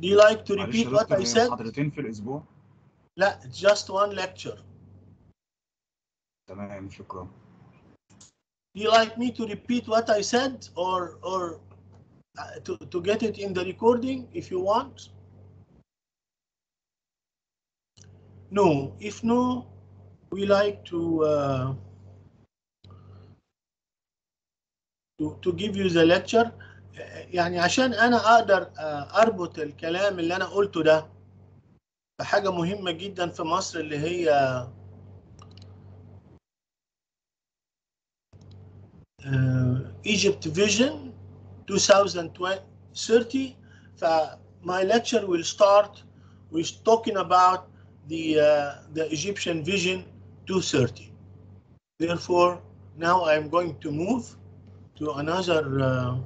Do you like to معلش يا repeat what دكتور I هي said? محاضرتين في الاسبوع لا it's just one lecture. تمام شكرا Do you like me to repeat what I said or or uh, to, to get it in the recording if you want? No, if no, we like to uh, to to give you the lecture. يعني عشان انا اقدر uh, اربط الكلام اللي انا قلته ده بحاجة مهمة جدا في مصر اللي هي uh, Egypt Vision 2030 فmy lecture will start with talking about the uh, the Egyptian Vision 230 therefore now I'm going to move to another uh,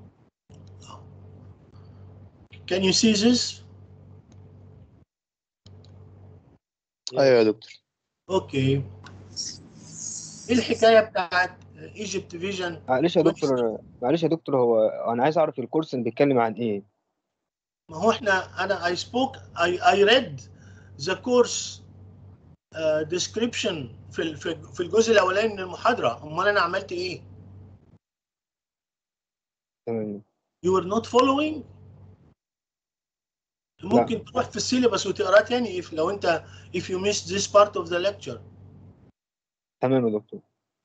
can you see this ايوه يا دكتور اوكي ايه الحكايه بتاعت ايجيبت فيجن معلش يا دكتور معلش يا دكتور هو انا عايز اعرف الكورس بيتكلم عن ايه ما هو احنا انا I spoke I I read the course uh, description في ال- في في الجزء الاولاني من المحاضره امال انا عملت ايه تمام you were not following ممكن تروح في السيلبس وتقراه تاني if لو انت if you missed this part of the lecture تمام يا دكتور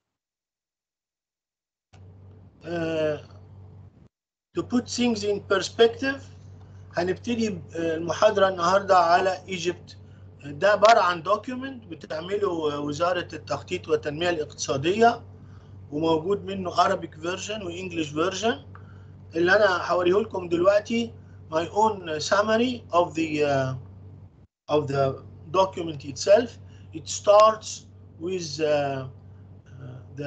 uh, to put things in perspective هنبتدي ب- آه، المحاضرة النهاردة على ايجيبت ده عبارة عن دوكيومنت بتعمله وزارة التخطيط والتنمية الاقتصادية وموجود منه Arabic version وانجلش version اللي انا هوريه لكم دلوقتي my own summary of the uh, of the document itself it starts with uh, uh, the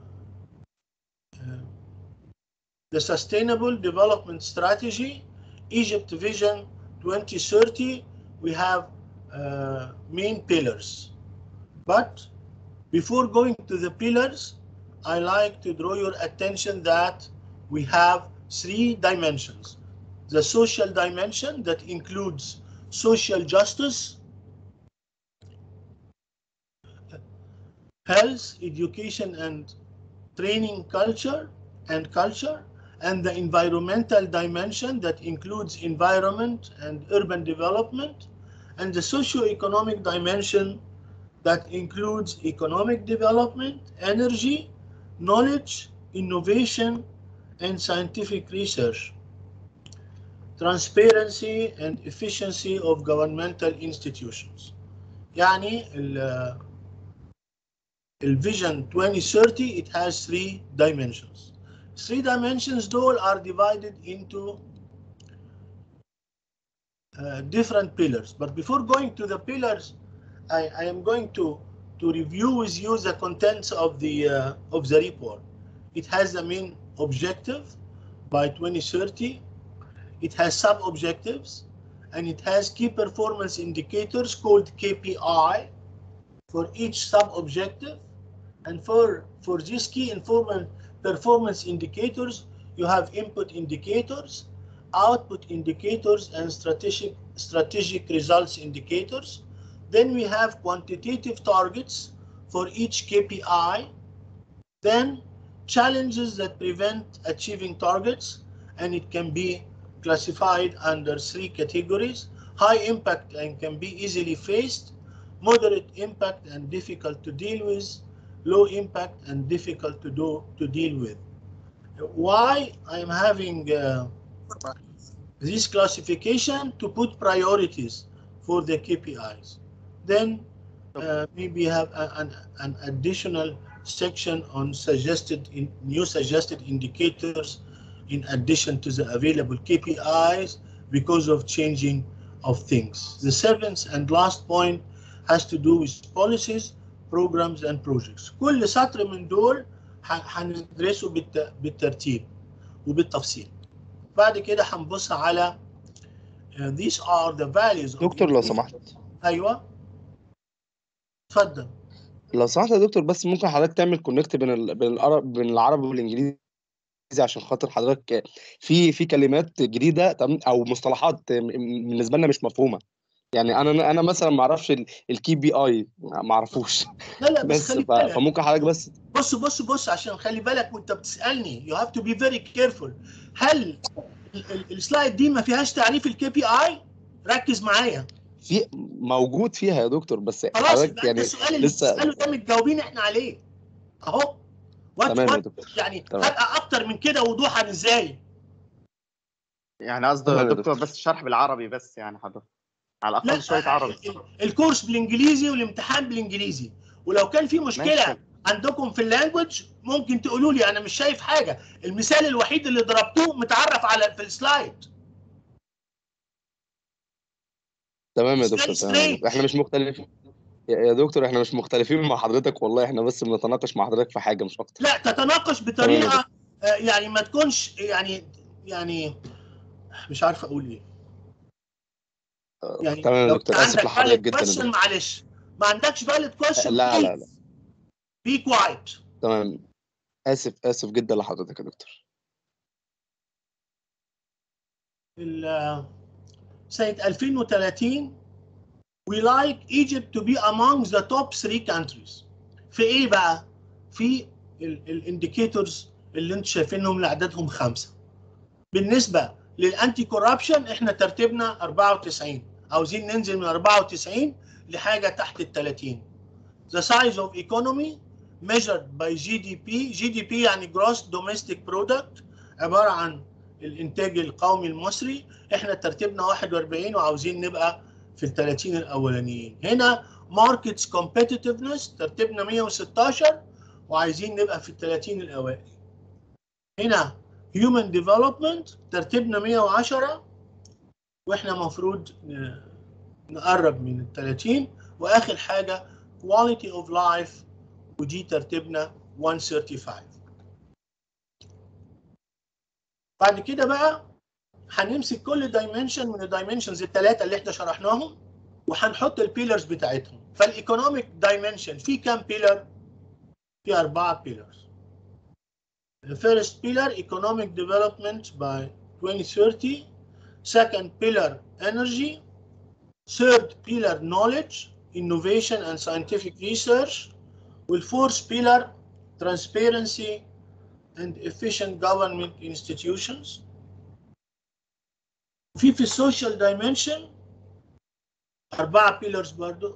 uh, the Sustainable Development Strategy, Egypt Vision 2030, we have uh, main pillars. But before going to the pillars, I like to draw your attention that we have three dimensions. The social dimension that includes social justice, health, education, and training culture and culture, and the environmental dimension that includes environment and urban development, and the socio-economic dimension that includes economic development, energy, knowledge, innovation, and scientific research, transparency and efficiency of governmental institutions. يعني ال الفيجن 2030 it has three dimensions. Three dimensions though are divided into uh, different pillars. But before going to the pillars, I, I am going to to review with you the contents of the uh, of the report. It has the main objective by 2030. It has sub-objectives, and it has key performance indicators called KPI for each sub-objective. And for for these key informant performance indicators, you have input indicators, output indicators, and strategic strategic results indicators. Then we have quantitative targets for each KPI. Then challenges that prevent achieving targets, and it can be classified under three categories. High impact and can be easily faced, moderate impact and difficult to deal with, low impact and difficult to do to deal with. Why I'm having uh, this classification to put priorities for the KPIs. Then uh, maybe have a- an, an additional section on suggested in, new suggested indicators in addition to the available KPIs because of changing of things. The seventh and last point has to do with policies, programs and projects. كل سطر من دول ح- هندرسه بالت- بالترتيب وبالتفصيل. بعد كده هنبص على uh, these are the values of دكتور لو سمحت ايوه اتفضل لو سمحت يا دكتور بس ممكن حضرتك تعمل كونكت بين ال... بين العرب بين العربي والانجليزي عشان خاطر حضرتك في في كلمات جديده تمام او مصطلحات م- م- بالنسبه لنا مش مفهومه يعني انا انا مثلا ما اعرفش الكي بي اي ما اعرفوش لا لا بس بس خلي ف- بالك فممكن حضرتك بس بص بص بص عشان خلي بالك وانت بتسالني you have to be very careful هل ال- ال- السلايد دي ما فيهاش تعريف الكي بي اي ركز معايا في موجود فيها يا دكتور بس خلاص حضرتك يبقى انت يعني السؤال اللي لسه- بتساله ده متجاوبين احنا عليه اهو وات تمام يا وات دكتور يعني تمام. هبقى اكتر من كده وضوحا ازاي يعني قصده تمام يا يا دكتور دكتور. بس شرح بالعربي بس يعني حضرتك على لا الاقل شويه عربي ال- الكورس بالانجليزي والامتحان بالانجليزي ولو كان في مشكله ماشي. عندكم في اللانجوج ممكن تقولوا لي انا مش شايف حاجه المثال الوحيد اللي ضربتوه متعرف على في السلايد تمام يا It's very دكتور تمام يا strange. دكتور. احنا مش مختلفين يا يا دكتور احنا مش مختلفين مع حضرتك والله احنا بس بنتناقش مع حضرتك في حاجه مش اكتر لا تتناقش بطريقه آه، يعني ما تكونش يعني يعني مش عارف اقول ايه يعني تمام يا لو دكتور كان اسف عندك لحضرتك valid جدا يا question دكتور معلش ما عندكش valid question لا لا لا be quiet تمام اسف اسف جدا لحضرتك يا دكتور ال- سنة 2030 we like Egypt to be among the top three countries في ايه بقى؟ في الانديكيتورز اللي انتم شايفينهم اللي عددهم خمسة بالنسبة للانتي كوربشن احنا ترتيبنا 94 عاوزين ننزل من 94 لحاجة تحت ال 30 The size of economy measured by GDP GDP يعني gross domestic product عبارة عن الانتاج القومي المصري احنا ترتيبنا 41 وعاوزين نبقى في ال 30 الاولانيين هنا ماركتس كومبيتيتيفنس ترتيبنا 116 وعايزين نبقى في ال 30 الاوائل هنا هيومن ديفلوبمنت ترتيبنا 110 واحنا المفروض نقرب من ال 30 واخر حاجه كواليتي اوف لايف ودي ترتيبنا 135 بعد كده بقى هنمسك كل دايمنشن من الدايمنشنز الثلاثه اللي احنا شرحناهم وهنحط البيلرز بتاعتهم فالايكونوميك دايمنشن في كام بيلر؟ في اربعه بيلرز The first pillar economic development by 2030 second pillar energy third pillar knowledge innovation and scientific research والfourth pillar transparency and efficient government institutions في في السوشيال دايمنشن أربعة بيلرز برضو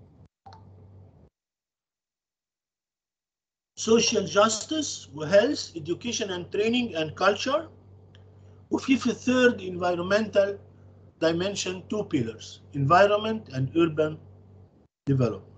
social justice وhealth education and training and culture وفي في الثيرد environmental dimension two pillars environment and urban development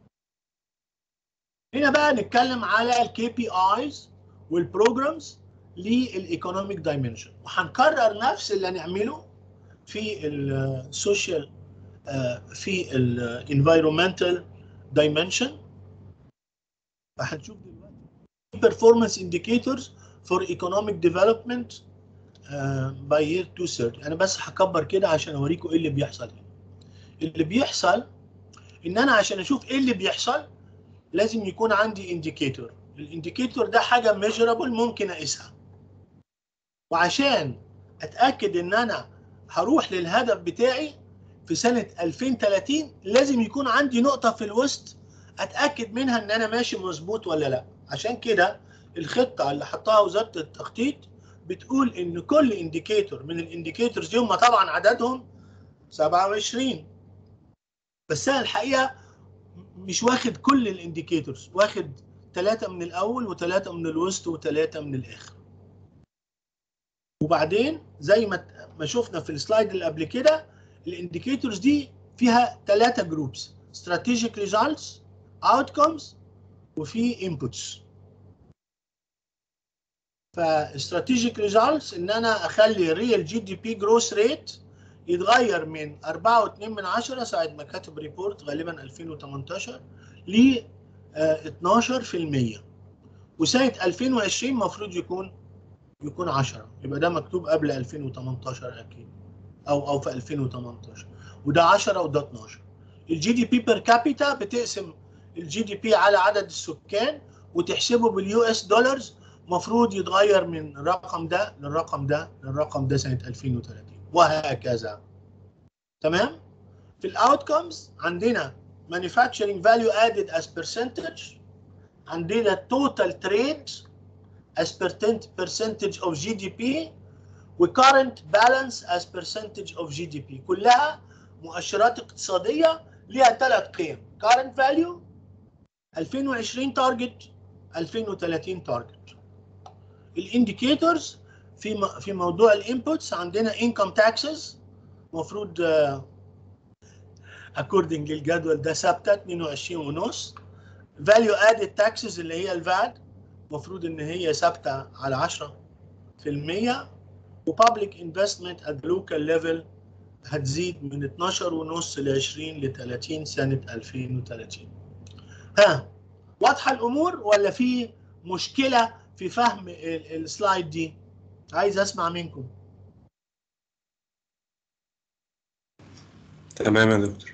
هنا بقى نتكلم على الكي بي ايز والبروجرامز للايكونوميك دايمنشن وهنكرر نفس اللي هنعمله في السوشيال في الانفايرمنتال دايمنشن هنشوف دلوقتي performance indicators for economic development uh, by year 2030 انا بس هكبر كده عشان اوريكم ايه اللي بيحصل هنا اللي بيحصل ان انا عشان اشوف ايه اللي بيحصل لازم يكون عندي انديكيتور الانديكيتور ده حاجه ميجرابل ممكن اقيسها وعشان اتاكد ان انا هروح للهدف بتاعي في سنه 2030 لازم يكون عندي نقطه في الوسط اتاكد منها ان انا ماشي مظبوط ولا لا عشان كده الخطه اللي حطها وزاره التخطيط بتقول ان كل انديكيتور من الانديكيتورز دي هم طبعا عددهم 27 بس انا الحقيقه مش واخد كل الانديكيتورز واخد ثلاثة من الأول وثلاثة من الوسط وثلاثة من الآخر. وبعدين زي ما ما شفنا في السلايد اللي قبل كده الانديكيتورز دي فيها ثلاثة جروبس strategic results outcomes وفي inputs. فاستراتيجيك ريزالتس ان انا اخلي الريال جي دي بي جروث ريت يتغير من 4.2 من 10 ساعه ما كاتب ريبورت غالبا 2018 ل 12% وسنه 2020 المفروض يكون يكون 10 يبقى ده مكتوب قبل 2018 اكيد او او في 2018 وده 10 وده 12 الجي دي بي بير كابيتا بتقسم الجي دي بي على عدد السكان وتحسبه باليو اس دولارز مفروض يتغير من الرقم ده للرقم ده للرقم ده سنه 2030 وهكذا تمام في الاوتكمز عندنا manufacturing value added as percentage عندنا total trade as percent- percentage of GDP و current balance as percentage of GDP كلها مؤشرات اقتصادية ليها ثلاث قيم current value 2020 target 2030 target الانديكيتورز في م- في موضوع الانبوتس عندنا income taxes المفروض according للجدول ده ثابته 22 ونص value added taxes اللي هي الفاد المفروض ان هي ثابته على 10% وبابليك investment at the local level هتزيد من 12 ونص ل 20 ل 30 سنه 2030 ها واضحه الامور ولا في مشكله في فهم ال- السلايد دي عايز اسمع منكم تمام يا دكتور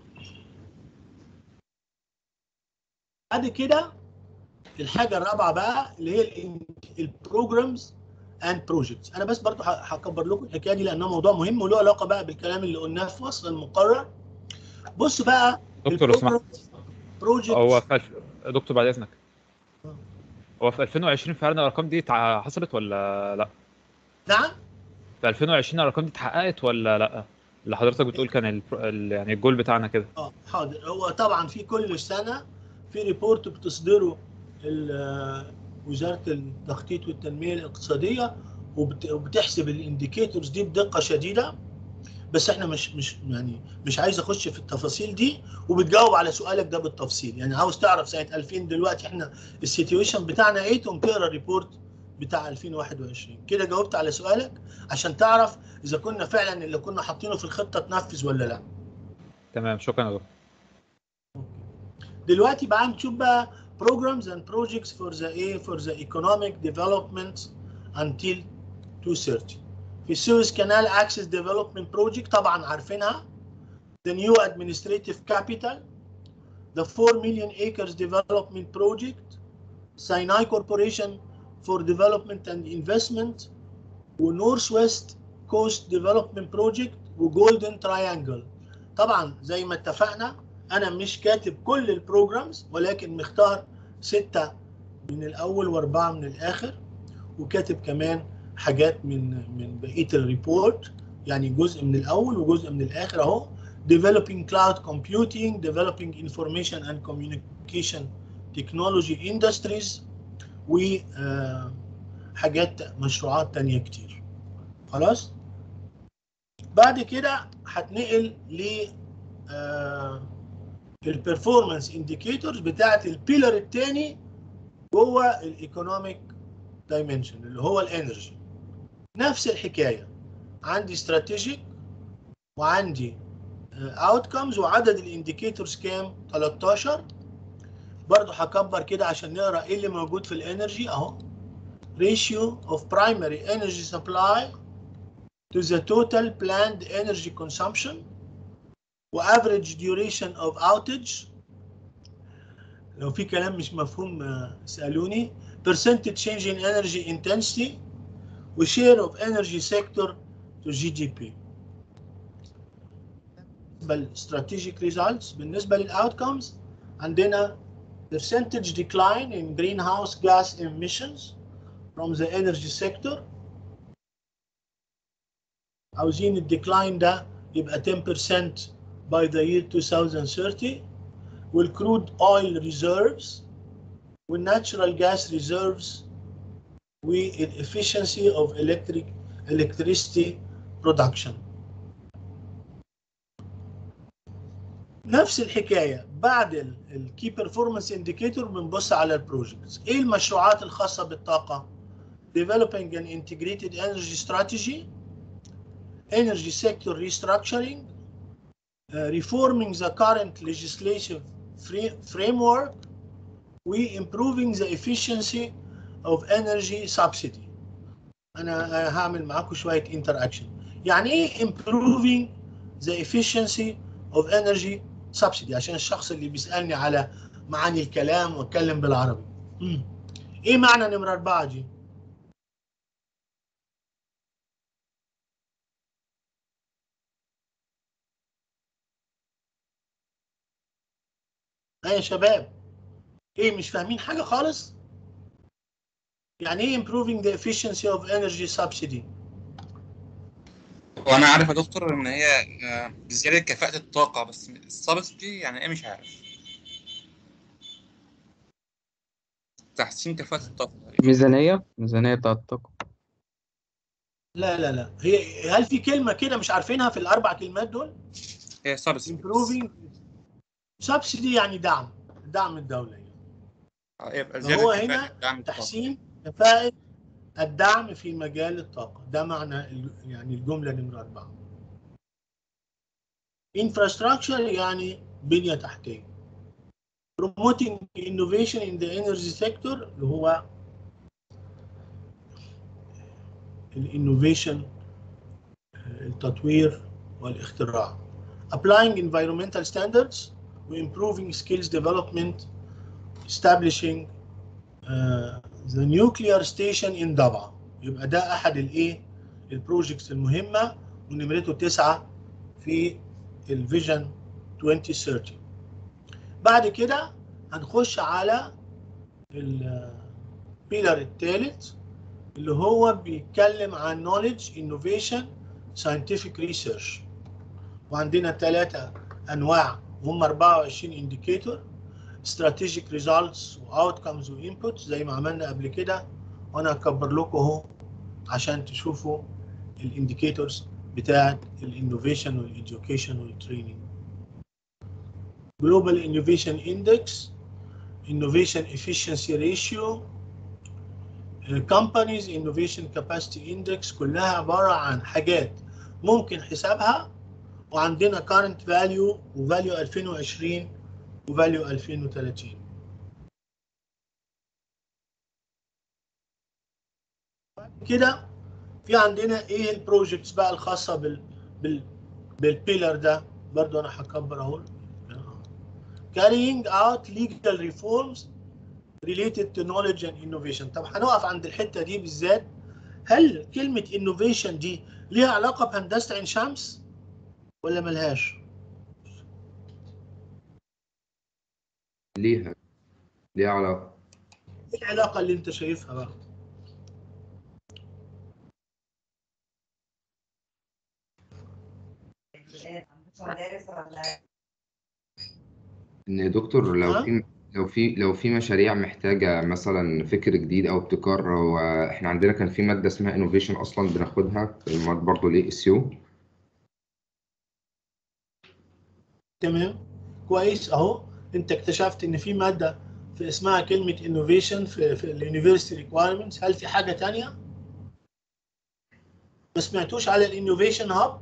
بعد كده الحاجه الرابعه بقى اللي هي البروجرامز اند بروجكتس انا بس برضو ه- هكبر لكم الحكايه دي لانه موضوع مهم وله علاقه بقى بالكلام اللي قلناه في فصل المقرر بص بقى دكتور لو سمحت بروجكت هو في الف... دكتور بعد اذنك هو في 2020 فعلا الارقام دي تع- حصلت ولا لا؟ نعم في 2020 الارقام دي اتحققت ولا لا؟ اللي حضرتك بتقول كان ال... ال... يعني الجول بتاعنا كده اه حاضر هو طبعا في كل سنه في ريبورت بتصدره ال- وزاره التخطيط والتنميه الاقتصاديه وبت- وبتحسب الانديكيتورز دي بدقه شديده بس احنا مش مش يعني مش عايز اخش في التفاصيل دي وبتجاوب على سؤالك ده بالتفصيل يعني عاوز تعرف سنه 2000 دلوقتي احنا السيتويشن بتاعنا ايه تقوم تقرا الريبورت بتاع 2021 كده جاوبت على سؤالك عشان تعرف اذا كنا فعلا اللي كنا حاطينه في الخطه اتنفذ ولا لا تمام شكرا يا دكتور دلوقتي بقى نشوف بقى programs and projects for the A for the economic development until 230 في Suez Canal Access Development Project طبعا عارفينها the new administrative capital the 4 million acres development project Sinai Corporation for development and investment و Northwest Coast Development Project و Golden Triangle طبعا زي ما اتفقنا انا مش كاتب كل البروجرامز ولكن مختار ستة من الاول واربعة من الاخر وكاتب كمان حاجات من من بقية الريبورت يعني جزء من الاول وجزء من الاخر اهو developing cloud computing developing information and communication technology industries و آه، حاجات مشروعات تانية كتير خلاص بعد كده هتنقل ل آه، البرفورمانس انديكيتورز بتاعت البيلر الثاني جوه الايكونوميك دايمنشن اللي هو الانرجي نفس الحكايه عندي استراتيجيك وعندي اوتكمز وعدد الانديكيتورز كام 13 برضه هكبر كده عشان نقرا ايه اللي موجود في الانرجي اهو ratio of primary energy supply to the total planned energy consumption وافريج duration of outage لو في كلام مش مفهوم آه، اسالوني percentage change in energy intensity و share of energy sector to GDP بالنسبه للstrategic results بالنسبه للاوتcomes عندنا percentage decline in greenhouse gas emissions from the energy sector عاوزين الديكلاين ده يبقى 10% by the year 2030 والcrude oil reserves والnatural gas reserves والefficiency of electric electricity production نفس الحكايه بعد الكي بيرفورمانس انديكيتور بنبص على البروجكتس ايه المشروعات الخاصه بالطاقه developing an integrated energy strategy energy sector restructuring uh, reforming the current legislative free- framework we improving the efficiency of energy subsidy انا أنا هعمل معاكم شويه interaction يعني ايه improving the efficiency of energy subsidy عشان الشخص اللي بيسالني على معاني الكلام واتكلم بالعربي مم. ايه معنى نمرة أربعة دي؟ ها يا شباب ايه مش فاهمين حاجة خالص؟ يعني ايه improving the efficiency of energy subsidy؟ وانا عارف يا دكتور ان هي آه، زياده كفاءه الطاقه بس السبستي يعني ايه مش عارف تحسين كفاءه الطاقه ميزانية ميزانية بتاعت الطاقة لا لا لا هي هل في كلمة كده مش عارفينها في الأربع كلمات دول؟ هي سبستي improving subsidy يعني دعم دعم الدولة يعني. يبقى فهو زياده هنا كفاءه دعم الطاقه تحسين كفاءة الدعم في مجال الطاقة ده معنى ال- يعني الجملة نمرة أربعة infrastructure يعني بنية تحتية promoting innovation in the energy sector اللي هو الانوفيشن التطوير والاختراع applying environmental standards وimproving skills development establishing uh, the nuclear station in ضبعة يبقى ده احد الايه البروجكتس المهمه ونمرته تسعه في الفيجن 2030 بعد كده هنخش على البيلر الثالث اللي هو بيتكلم عن knowledge innovation scientific research وعندنا ثلاثة أنواع هم 24 indicator strategic results و outcomes و inputs زي ما عملنا قبل كده وأنا هكبر لكم أهو عشان تشوفوا الانديكيتورز بتاعت الانوفيشن والإديوكيشن والتريننج Global Innovation Index Innovation Efficiency Ratio Companies Innovation Capacity Index كلها عبارة عن حاجات ممكن حسابها وعندنا current value و value 2020 و value 2030 كده في عندنا ايه البروجكتس بقى الخاصة بال بال بالبيلر ده برضو انا هكبر اهو carrying out legal reforms related to knowledge and innovation طب هنقف عند الحتة دي بالذات هل كلمة innovation دي ليها علاقة بهندسة عين شمس ولا ملهاش؟ ليها ليها علاقة ايه العلاقة اللي انت شايفها بقى؟ إن يا دكتور لو ها؟ في لو في لو في مشاريع محتاجة مثلا فكر جديد أو ابتكار هو إحنا عندنا كان في مادة اسمها انوفيشن أصلا بناخدها المواد برضه ليه اس يو تمام كويس اهو انت اكتشفت ان في ماده في اسمها كلمه انوفيشن في في اليونيفرستي ريكوايرمنتس هل في حاجه تانية ما سمعتوش على الانوفيشن هاب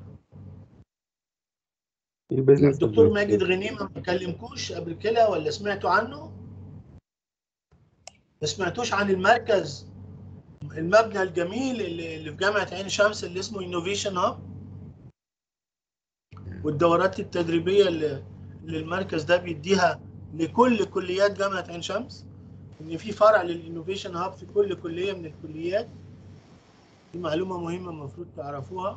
البيزنس الدكتور ماجد غنيمه ما كلمكوش قبل كده ولا سمعتوا عنه ما سمعتوش عن المركز المبنى الجميل اللي اللي في جامعه عين شمس اللي اسمه انوفيشن هاب والدورات التدريبيه اللي اللي المركز ده بيديها لكل كليات جامعه عين شمس ان في فرع للانوفيشن هاب في كل كليه من الكليات دي معلومه مهمه المفروض تعرفوها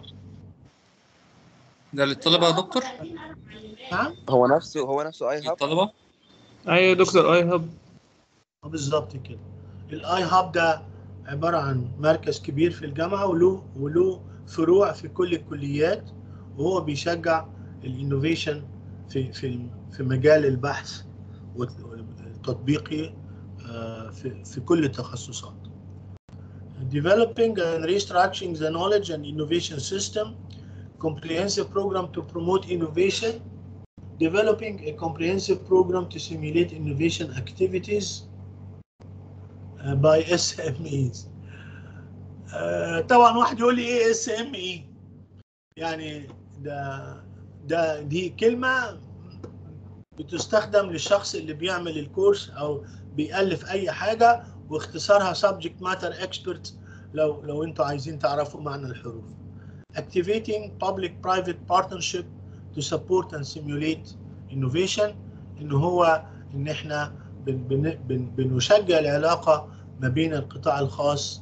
ده للطلبه يا دكتور نعم هو نفسه هو نفسه اي هاب للطلبه ايوه يا دكتور اي هاب آه بالظبط كده الاي هاب ده عباره عن مركز كبير في الجامعه وله وله فروع في كل الكليات وهو بيشجع الانوفيشن في في في مجال البحث والتطبيقي آه، في في كل التخصصات. Developing and restructuring the knowledge and innovation system, comprehensive program to promote innovation, developing a comprehensive program to simulate innovation activities uh, by SMEs. آه، طبعا واحد يقول لي ايه اس ام اي يعني ده ده دي كلمه بتستخدم للشخص اللي بيعمل الكورس او بيألف اي حاجه واختصارها subject matter expert لو لو انتوا عايزين تعرفوا معنى الحروف activating public private partnership to support and simulate innovation ان هو ان احنا بن بن بن بنشجع العلاقه ما بين القطاع الخاص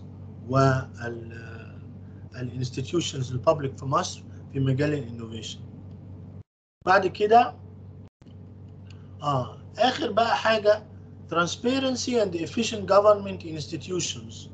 والانستتيوشنز البابليك في مصر في مجال الانوفيشن بعد كده اه اخر بقى حاجه transparency and efficient government institutions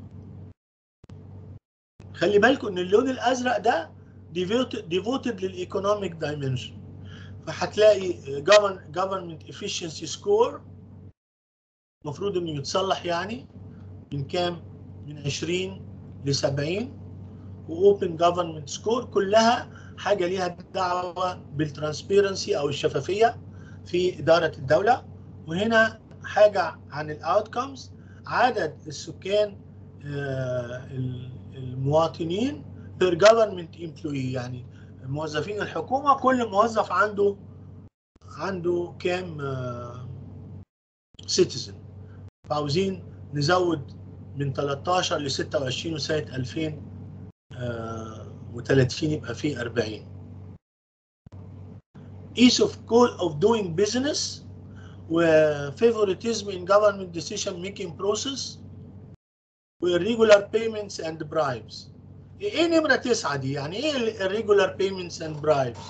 خلي بالكم ان اللون الازرق ده devoted, devoted للايكونوميك dimension فهتلاقي govern, government efficiency score المفروض انه يتصلح يعني من كام؟ من 20 ل 70 واوبن جفرمنت سكور كلها حاجه ليها دعوه بالترانسبيرنسي او الشفافيه في اداره الدوله وهنا حاجه عن الاوتكمز عدد السكان آه، المواطنين per government employee يعني موظفين الحكومه كل موظف عنده عنده كام سيتيزن فعاوزين نزود من 13 ل 26 وسنه 2030 يبقى في 40 ease of code of doing business و favoritism in government decision making process و irregular payments and bribes ايه نمرة تسعة دي؟ يعني ايه ال irregular payments and bribes؟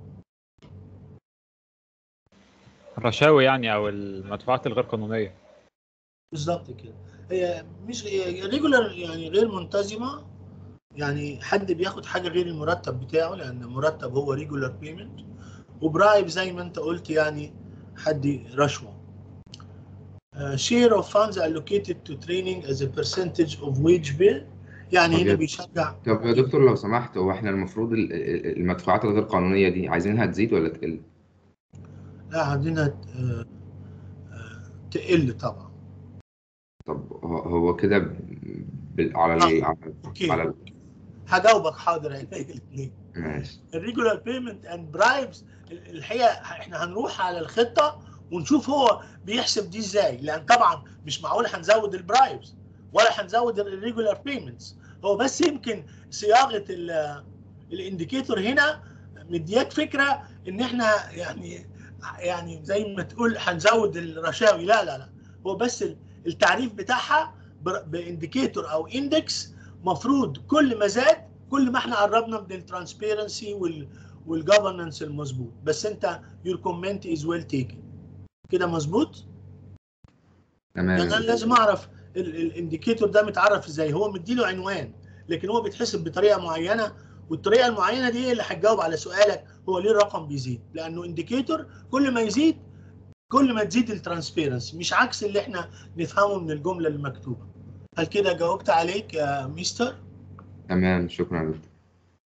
الرشاوي يعني او المدفوعات الغير قانونيه بالظبط كده هي مش ريجولار يعني غير منتظمه يعني حد بياخد حاجه غير المرتب بتاعه لان المرتب هو ريجولار بيمنت وبرايب زي ما انت قلت يعني حد رشوه Uh, share of funds allocated to training as a percentage of wage bill يعني هنا طب- بيشجع طب يا دكتور لو سمحت هو احنا المفروض ال- ال- المدفوعات الغير قانونية دي عايزينها تزيد ولا تقل؟ لا عندنا آه، آه، تقل طبعا طب هو- هو كده ب- بال- على ال- على اوكي على ال- هجاوبك حاضر عينيا الاثنين ماشي الريجولار بيمنت اند برايبس الحقيقه احنا هنروح على الخطه ونشوف هو بيحسب دي ازاي لان طبعا مش معقول هنزود البرايبس ولا هنزود الريجولار بيمنتس هو بس يمكن صياغه الانديكيتور هنا مدياك فكره ان احنا يعني يعني زي ما تقول هنزود الرشاوي لا لا لا هو بس التعريف بتاعها بانديكيتور او اندكس مفروض كل ما زاد كل ما احنا قربنا من الترانسبيرنسي وال والجفرنس المظبوط بس انت يور كومنت از ويل تيكن كده مظبوط تمام يعني انا لازم اعرف الانديكيتور ده متعرف ازاي هو مديله عنوان لكن هو بيتحسب بطريقه معينه والطريقه المعينه دي هي اللي هتجاوب على سؤالك هو ليه الرقم بيزيد لانه انديكيتور كل ما يزيد كل ما تزيد الترانسبيرنسي مش عكس اللي احنا نفهمه من الجمله المكتوبه هل كده جاوبت عليك يا مستر تمام شكرا يا دكتور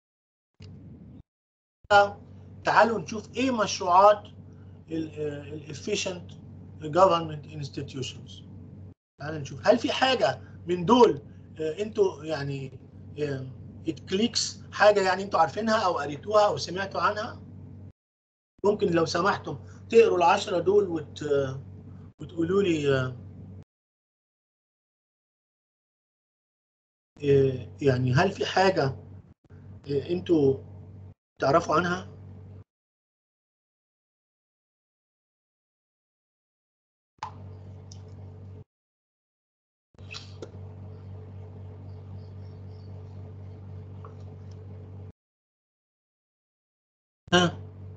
تعالوا نشوف ايه مشروعات الافيشنت جفرمنت انستتيوشنز تعالوا نشوف هل في حاجه من دول آه، انتوا يعني ات كليكس حاجه يعني انتوا عارفينها او قريتوها او سمعتوا عنها ممكن لو سمحتم تقروا العشرة دول وت... وتقولوا لي آه، آه، يعني هل في حاجه آه، انتوا تعرفوا عنها ها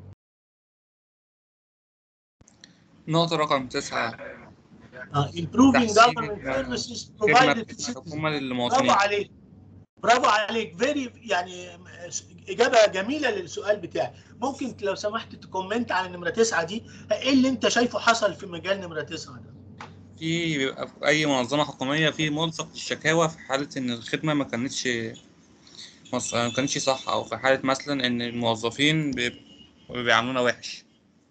نقطة رقم تسعة آه، improving تحسين government ال- services خدمة provided to citizens الحكومة برافو للمواطنين عليك برافو عليك فيري يعني اجابه جميله للسؤال بتاعي ممكن لو سمحت تكومنت على نمره تسعه دي ايه اللي انت شايفه حصل في مجال نمره تسعه ده في بيبقى في أي منظمة حكومية في ملصق للشكاوى في حالة إن الخدمة ما كانتش مص- ما كانتش صح أو في حالة مثلا إن الموظفين بيب- بيعاملونا وحش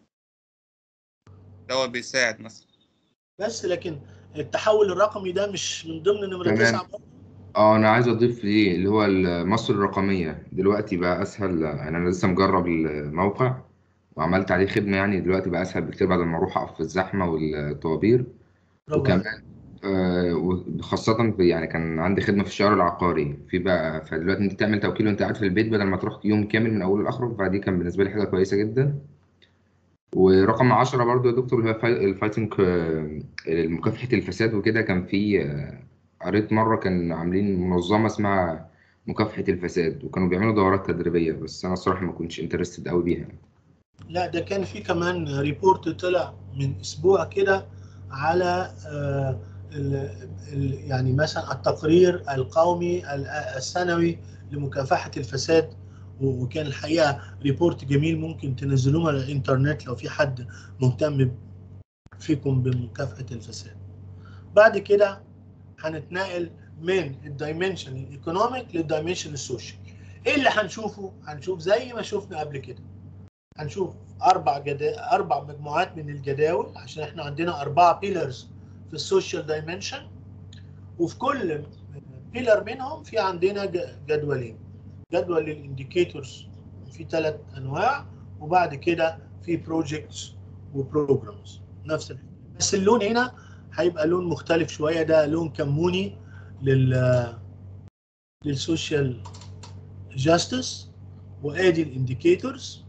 دوت بيساعد مثلا بس لكن التحول الرقمي ده مش من ضمن نمره تمام. تسعه برضه؟ اه انا عايز اضيف ليه اللي هو مصر الرقميه دلوقتي بقى اسهل يعني انا لسه مجرب الموقع وعملت عليه خدمه يعني دلوقتي بقى اسهل بكتير بعد ما اروح اقف في الزحمه والطوابير برافو عليك. وكمان آه وخاصة في يعني كان عندي خدمة في الشهر العقاري في بقى فدلوقتي انت تعمل توكيل وانت قاعد في البيت بدل ما تروح يوم كامل من اوله لاخره فدي كان بالنسبة لي حاجة كويسة جدا ورقم 10 برضو يا دكتور اللي هو الفايتنج مكافحة الفساد وكده كان في آه، قريت مرة كان عاملين منظمة اسمها مكافحة الفساد وكانوا بيعملوا دورات تدريبية بس أنا الصراحة ما كنتش انترستد قوي بيها لا ده كان في كمان ريبورت طلع من اسبوع كده على آه، ال- ال- يعني مثلا التقرير القومي ال- السنوي لمكافحة الفساد و- وكان الحقيقة ريبورت جميل ممكن تنزلوه على الانترنت لو في حد مهتم فيكم بمكافحة الفساد بعد كده هنتنقل من الدايمنشن الايكونوميك للدايمنشن السوشيال ايه اللي هنشوفه هنشوف زي ما شفنا قبل كده هنشوف اربع جدا اربع مجموعات من الجداول عشان احنا عندنا اربعه بيلرز في السوشيال دايمنشن وفي كل بيلر منهم في عندنا ج- جدولين جدول للانديكيتورز في ثلاث انواع وبعد كده في بروجكتس وبروجرامز نفس الحاجة. بس اللون هنا هيبقى لون مختلف شويه ده لون كموني لل للسوشيال جاستس وادي الانديكيتورز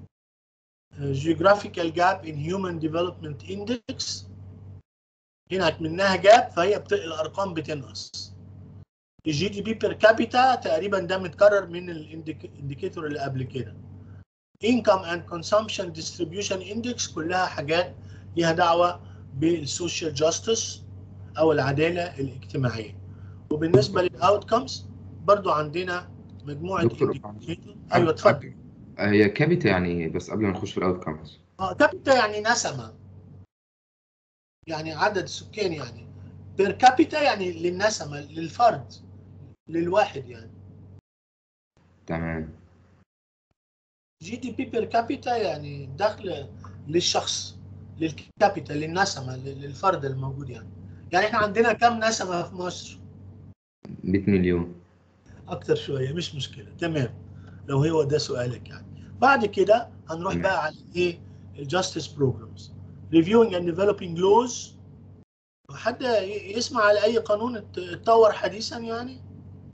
geographical gap in human development index هنا منها جاب فهي بت... الارقام بتنقص الجي دي بي بير كابيتا تقريبا ده متكرر من الانديكيتور اللي قبل كده income and consumption distribution index كلها حاجات ليها دعوه بالسوشيال جاستس او العداله الاجتماعيه وبالنسبه للاوتكمز برضو عندنا مجموعه دكتور، indicator. ايوه اتفضل هي كابيتا يعني إيه؟ بس قبل ما نخش في الأوت كامز اه كابيتا يعني نسمة يعني عدد سكان يعني بير كابيتا يعني للنسمة للفرد للواحد يعني تمام جي دي بي بير كابيتا يعني دخل للشخص للكابيتا للنسمة للفرد الموجود يعني يعني احنا عندنا كم نسمة في مصر 100 مليون اكتر شوية مش مشكلة تمام لو هو ده سؤالك يعني بعد كده هنروح تمام. بقى على ايه الجاستس بروجرامز reviewing and developing laws حد ي- يسمع على اي قانون ات- اتطور حديثا يعني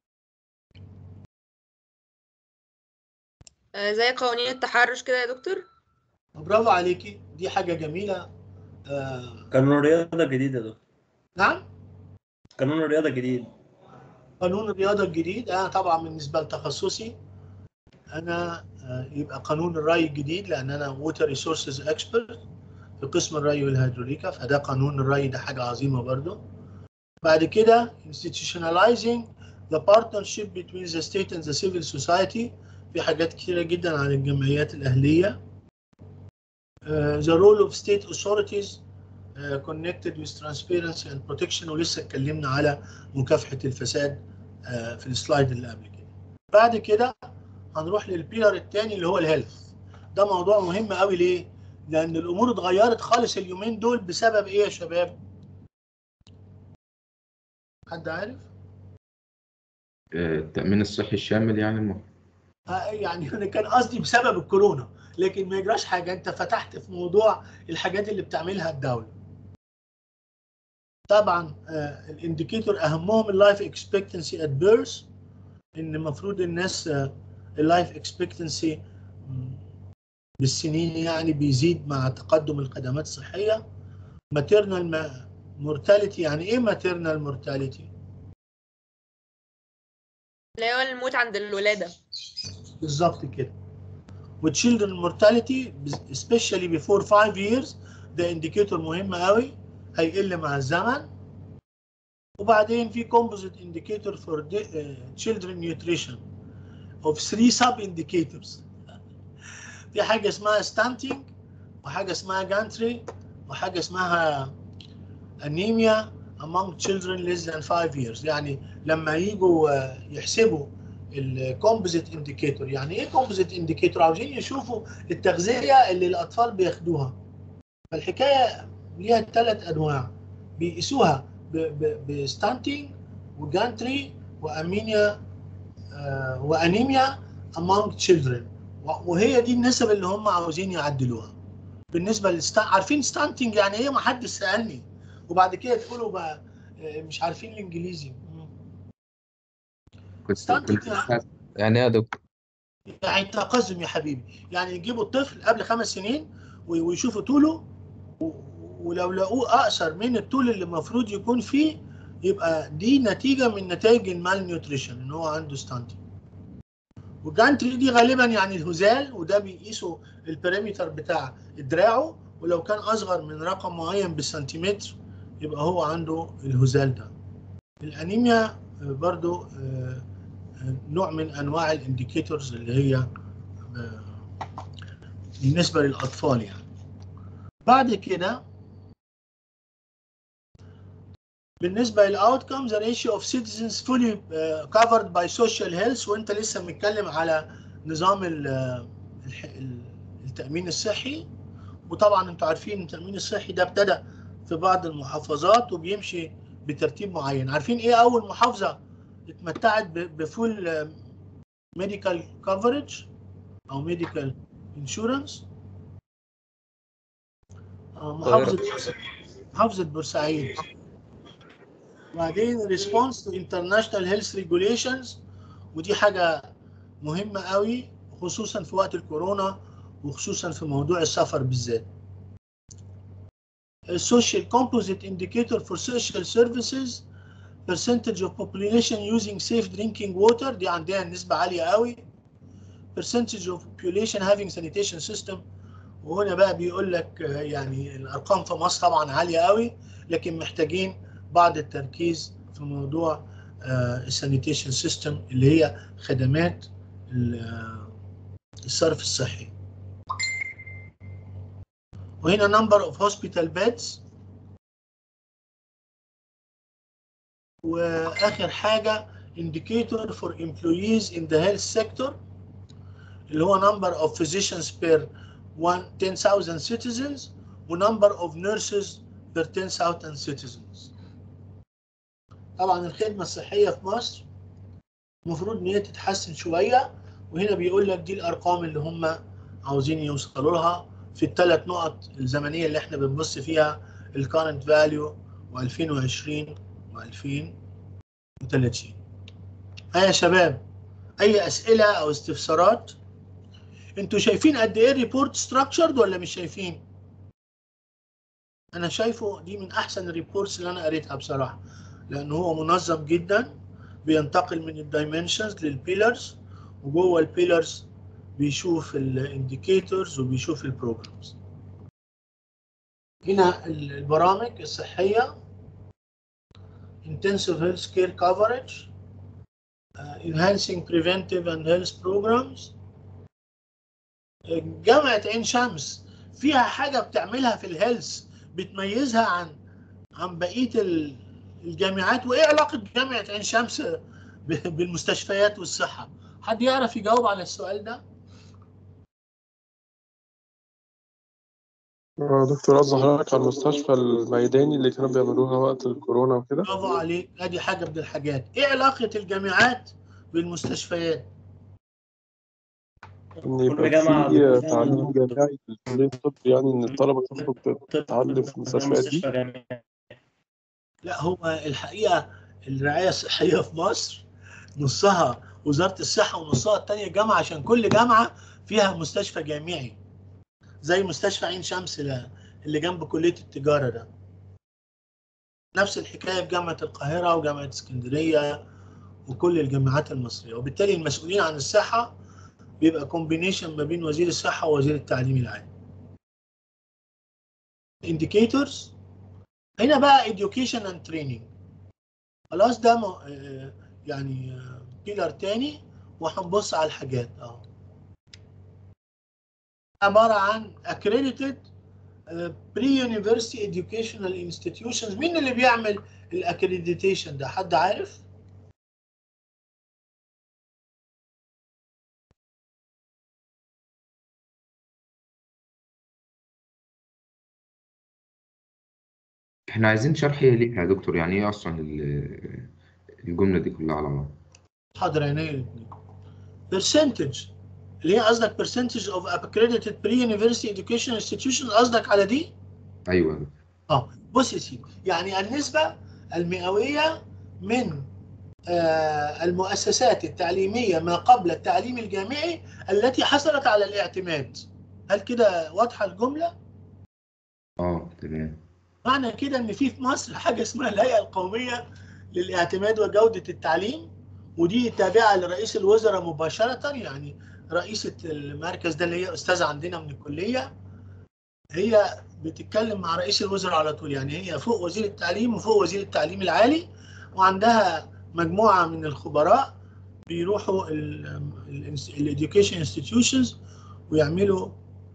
آه، زي قوانين التحرش كده يا دكتور برافو عليكي دي حاجة جميلة آه قانون الرياضة الجديد يا دكتور نعم قانون الرياضة الجديد قانون الرياضة الجديد أنا طبعا بالنسبة لتخصصي أنا آه، يبقى قانون الري الجديد لأن أنا ووتر ريسورسز اكسبرت في قسم الري والهيدروليكا فده قانون الري ده حاجة عظيمة برضو بعد كده institutionalizing the partnership between the state and the civil society في حاجات كتيرة جدا عن الجمعيات الأهلية Uh, the role of state authorities uh, connected with transparency and protection ولسه اتكلمنا على مكافحة الفساد uh, في السلايد اللي قبل كده. بعد كده هنروح للبيلر الثاني اللي هو الهيلث. ده موضوع مهم قوي ليه؟ لأن الأمور اتغيرت خالص اليومين دول بسبب إيه يا شباب؟ حد عارف؟ آه، التأمين الصحي الشامل يعني الم... آه، يعني انا كان قصدي بسبب الكورونا لكن ما يجراش حاجه انت فتحت في موضوع الحاجات اللي بتعملها الدوله طبعا آه، الانديكيتور اهمهم اللايف اكسبكتنسي ات بيرث ان المفروض الناس اللايف اكسبكتنسي بالسنين يعني بيزيد مع تقدم الخدمات الصحيه ماتيرنال مورتاليتي يعني ايه ماتيرنال مورتاليتي اللي هو الموت عند الولادة بالظبط كده وتشيلدرن مورتاليتي especially before 5 years ده انديكيتور مهم قوي هيقل مع الزمن وبعدين في composite indicator for the, uh, children nutrition of three sub indicators في حاجه اسمها stunting وحاجه اسمها gantry وحاجه اسمها anemia among children less than 5 years يعني لما يجوا آه، يحسبوا الكومبوزيت انديكيتور يعني ايه كومبوزيت انديكيتور عاوزين يشوفوا التغذيه اللي الاطفال بياخدوها فالحكايه ليها ثلاث انواع بيقيسوها بستانتينج وجانتري وامينيا آه وانيميا among children و- وهي دي النسب اللي هم عاوزين يعدلوها بالنسبه للستا عارفين ستانتينج يعني ايه ما حدش سالني وبعد كده تقولوا بقى آه، مش عارفين الانجليزي مم. كنت ستانتينج كنت ساعات- يعني ايه يا دكتور يعني تقزم يا حبيبي يعني يجيبوا الطفل قبل خمس سنين و- ويشوفوا طوله و- ولو لقوه اقصر من الطول اللي المفروض يكون فيه يبقى دي نتيجه من نتائج المال نيوتريشن ان هو عنده ستانتنج والجانتري دي غالبا يعني الهزال وده بيقيسوا البريمتر بتاع دراعه ولو كان اصغر من رقم معين بالسنتيمتر يبقى هو عنده الهزال ده الانيميا آه، برضو آه، آه، نوع من انواع الانديكيتورز اللي هي آه، بالنسبه للاطفال يعني بعد كده بالنسبه للاوتكم the ratio of citizens fully uh, covered by social health وانت لسه متكلم على نظام ال- الح- ال- التامين الصحي وطبعا انتوا عارفين التامين الصحي ده ابتدى في بعض المحافظات وبيمشي بترتيب معين عارفين ايه اول محافظه اتمتعت ب- بفول ميديكال كفرج او ميديكال انشورنس محافظه محافظه بورسعيد وبعدين ريسبونس تو انترناشونال هيلث ريجوليشنز ودي حاجه مهمه قوي خصوصا في وقت الكورونا وخصوصا في موضوع السفر بالذات السوشيال كومبوزيت انديكيتور فور سوشيال سيرفيسز percentage of population using safe drinking water دي عندها نسبة عالية قوي percentage of population having sanitation system وهنا بقى بيقول لك آه، يعني الأرقام في مصر طبعا عالية قوي لكن محتاجين بعض التركيز في موضوع السانيتيشن سيستم اللي هي خدمات ال- آه، الصرف الصحي وهنا number of hospital beds واخر حاجه indicator for employees in the health sector اللي هو number of physicians per one- 10,000 citizens و number of nurses per 10,000 citizens طبعا الخدمه الصحيه في مصر المفروض ان هي تتحسن شويه وهنا بيقول لك دي الارقام اللي هم عاوزين يوصلوا لها في الثلاث نقط الزمنيه اللي احنا بنبص فيها الكارنت فاليو و2020 و2030 ها يا شباب اي اسئله او استفسارات انتوا شايفين قد ايه الريبورت ستراكشرد ولا مش شايفين انا شايفه دي من احسن الريبورتس اللي انا قريتها بصراحه لان هو منظم جدا بينتقل من الدايمنشنز للبيلرز وجوه البيلرز بيشوف الانديكيتورز وبيشوف البروجرامز هنا البرامج الصحيه intensive health care coverage uh, enhancing preventive and health programs جامعة عين شمس فيها حاجة بتعملها في الهيلث بتميزها عن عن بقية ال- الجامعات وإيه علاقة جامعة عين شمس ب- بالمستشفيات والصحة؟ حد يعرف يجاوب على السؤال ده؟ آه، دكتور قصدي حضرتك على المستشفى الميداني اللي كانوا بيعملوها وقت الكورونا وكده برافو عليك ادي حاجة من الحاجات، إيه علاقة الجامعات بالمستشفيات؟ إن كل يبقى جامعة في بيكون تعليم جامعي في كلية الطب يعني إن الطلبة تخرج تتعلم في المستشفيات دي مستشفى جامعي لا هو الحقيقة الرعاية الصحية في مصر نصها وزارة الصحة ونصها التانية جامعة عشان كل جامعة فيها مستشفى جامعي زي مستشفى عين شمس ل- اللي جنب كلية التجارة ده نفس الحكاية في جامعة القاهرة وجامعة اسكندرية وكل الجامعات المصرية وبالتالي المسؤولين عن الصحة بيبقى كومبينيشن ما بين وزير الصحة ووزير التعليم العالي indicators هنا بقى education and training خلاص ده م- آه، يعني بيلر تاني وهنبص على الحاجات اه عبارة عن accredited آه، pre-university educational institutions مين اللي بيعمل الاكريديتيشن ده حد عارف؟ احنا عايزين شرح ليها يا دكتور يعني ايه اصلا ال- الجملة دي كلها على بعض حاضر عينيا الاثنين percentage اللي هي قصدك percentage of accredited pre-university educational institutions قصدك على دي؟ ايوه اه بص يا سيدي يعني النسبة المئوية من آه، المؤسسات التعليمية ما قبل التعليم الجامعي التي حصلت على الاعتماد هل كده واضحة الجملة؟ اه تمام معنى كده ان في في مصر حاجة اسمها الهيئة القومية للاعتماد وجودة التعليم ودي تابعة لرئيس الوزراء مباشرة يعني رئيسة المركز ده اللي هي أستاذة عندنا من الكلية هي بتتكلم مع رئيس الوزراء على طول يعني هي فوق وزير التعليم وفوق وزير التعليم العالي وعندها مجموعة من الخبراء بيروحوا الاديوكيشن انستتيوشنز ويعملوا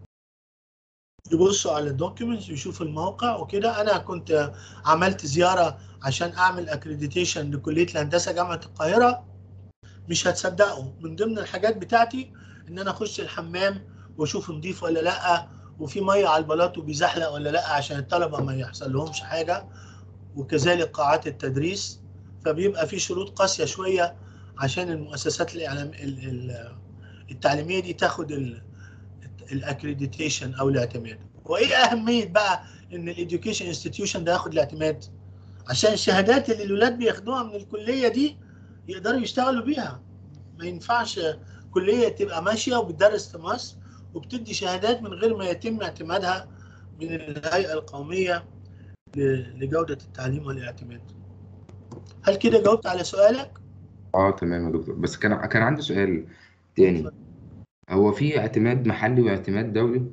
يبصوا على الدوكيومنتس ويشوفوا الموقع وكده انا كنت عملت زياره عشان اعمل اكريديتيشن لكليه الهندسه جامعه القاهره مش هتصدقوا من ضمن الحاجات بتاعتي ان انا اخش الحمام واشوف نضيف ولا لا وفي ميه على البلاط وبيزحلق ولا لا عشان الطلبه ما يحصل لهمش حاجه وكذلك قاعات التدريس فبيبقى في شروط قاسيه شويه عشان المؤسسات الاعلام ال- ال- التعليميه دي تاخد الاكريديتيشن او الاعتماد وايه اهميه بقى ان الاديوكيشن انستتيوشن ده ياخد الاعتماد عشان الشهادات اللي الاولاد بياخدوها من الكليه دي يقدروا يشتغلوا بيها ما ينفعش كليه تبقى ماشيه وبتدرس في مصر وبتدي شهادات من غير ما يتم اعتمادها من الهيئه القوميه ل- لجوده التعليم والاعتماد هل كده جاوبت على سؤالك؟ اه تمام يا دكتور بس كان كان عندي سؤال تاني هو في اعتماد محلي واعتماد دولي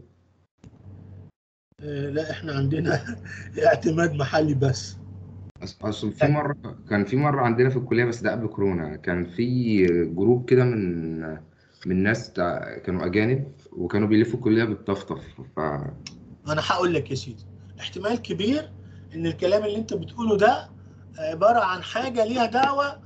آه، لا احنا عندنا اعتماد محلي بس أص- اصل في مره كان في مره عندنا في الكليه بس ده قبل كورونا كان في جروب كده من من ناس تع- كانوا اجانب وكانوا بيلفوا الكليه بالطفطف ف انا هقول لك يا سيدي احتمال كبير ان الكلام اللي انت بتقوله ده عباره عن حاجه ليها دعوه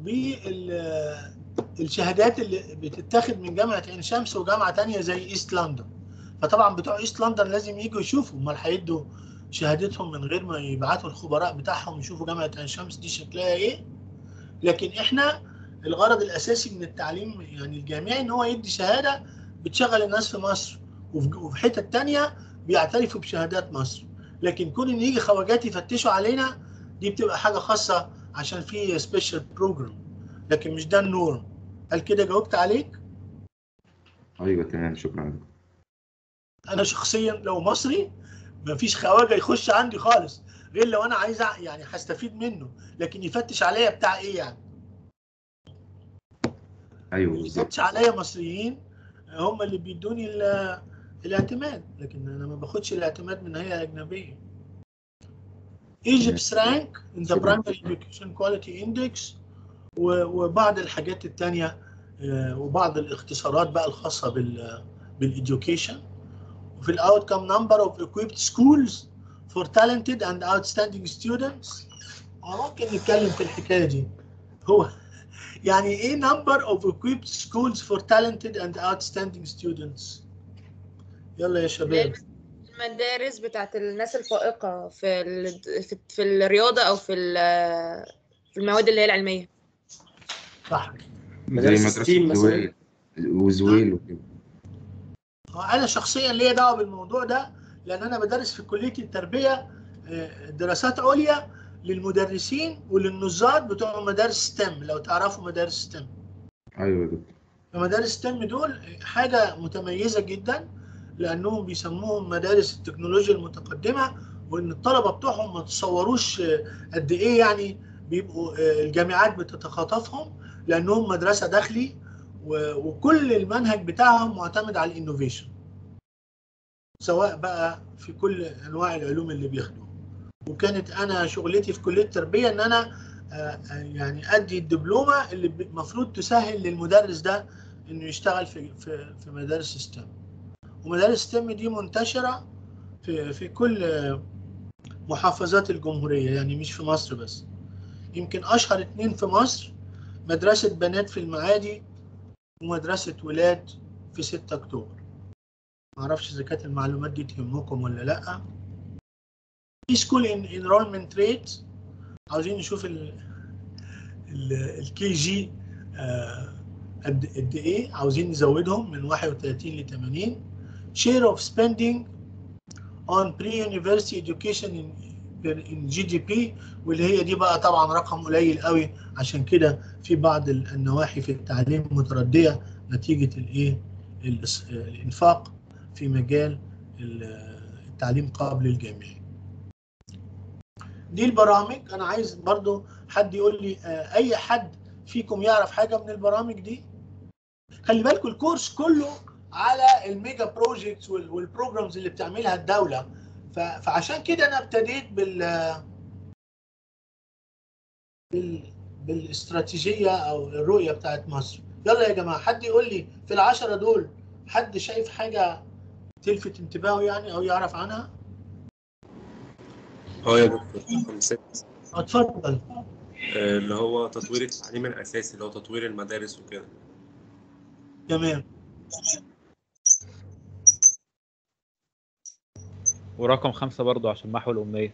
بالشهادات اللي بتتاخد من جامعه عين شمس وجامعه تانية زي ايست لندن فطبعا بتوع ايست لندن لازم يجوا يشوفوا امال هيدوا شهادتهم من غير ما يبعتوا الخبراء بتاعهم يشوفوا جامعه عين شمس دي شكلها ايه لكن احنا الغرض الاساسي من التعليم يعني الجامعي ان هو يدي شهاده بتشغل الناس في مصر وفي وفي حتت تانية بيعترفوا بشهادات مصر لكن كون ان يجي خواجات يفتشوا علينا دي بتبقى حاجه خاصه عشان في سبيشال بروجرام لكن مش ده النورم هل كده جاوبت عليك ايوه تمام شكرا انا شخصيا لو مصري مفيش خواجه يخش عندي خالص غير لو انا عايز أع- يعني هستفيد منه لكن يفتش عليا بتاع ايه يعني ايوه بالظبط يفتش عليا مصريين هم اللي بيدوني ال- الاعتماد لكن انا ما باخدش الاعتماد من هيئه اجنبيه Egypt's rank in the primary education quality index و- وبعض الحاجات التانية آه، وبعض الاختصارات بقى الخاصة بال بالeducation وفي ال outcome number of equipped schools for talented and outstanding students آه، ممكن نتكلم في الحكاية دي هو يعني ايه number of equipped schools for talented and outstanding students يلا يا شباب المدارس بتاعت الناس الفائقة في ال... في, في الرياضة أو في ال- في المواد اللي هي العلمية صح زي مدارس مدرسة ستيم مثلا زويل وزويل وكده انا شخصيا ليا دعوه بالموضوع ده لان انا بدرس في كليه التربيه آه، دراسات عليا للمدرسين وللنظار بتوع مدارس ستيم لو تعرفوا مدارس ستيم ايوه يا دكتور فمدارس ستيم دول حاجه متميزه جدا لانهم بيسموهم مدارس التكنولوجيا المتقدمه وان الطلبه بتوعهم ما تصوروش آه، قد ايه يعني بيبقوا آه، الجامعات بتتخاطفهم لانهم مدرسه داخلي و- وكل المنهج بتاعهم معتمد على الانوفيشن سواء بقى في كل انواع العلوم اللي بياخدوها وكانت انا شغلتي في كليه التربيه ان انا آه، آه، يعني ادي الدبلومه اللي المفروض تسهل للمدرس ده انه يشتغل في في في مدارس ستيم ومدارس ستيم دي منتشره في في كل آه، محافظات الجمهوريه يعني مش في مصر بس يمكن اشهر اتنين في مصر مدرسه بنات في المعادي ومدرسه ولاد في 6 اكتوبر معرفش اذا كانت المعلومات دي تهمكم ولا لا في سكول انرولمنت ريت عاوزين نشوف ال الكي جي قد قد ايه عاوزين نزودهم من 31 ل 80 share of spending on pre-university education in, in GDP واللي هي دي بقى طبعا رقم قليل قوي عشان كده في بعض ال- النواحي في التعليم متردية نتيجة الايه الاس- الانفاق في مجال ال- التعليم قبل الجامعي دي البرامج انا عايز برضو حد يقول لي آه، اي حد فيكم يعرف حاجه من البرامج دي خلي بالكم الكورس كله على الميجا بروجيكتس والبروجرامز اللي بتعملها الدوله ف- فعشان كده انا ابتديت بال بال بالاستراتيجيه او الرؤيه بتاعت مصر يلا يا جماعه حد يقول لي في العشره دول حد شايف حاجه تلفت انتباهه يعني او يعرف عنها اه يا دكتور رقم ست اتفضل آه، اللي هو تطوير التعليم الأساسي اللي هو تطوير المدارس وكده تمام ورقم خمسة برضو عشان محو الأمنية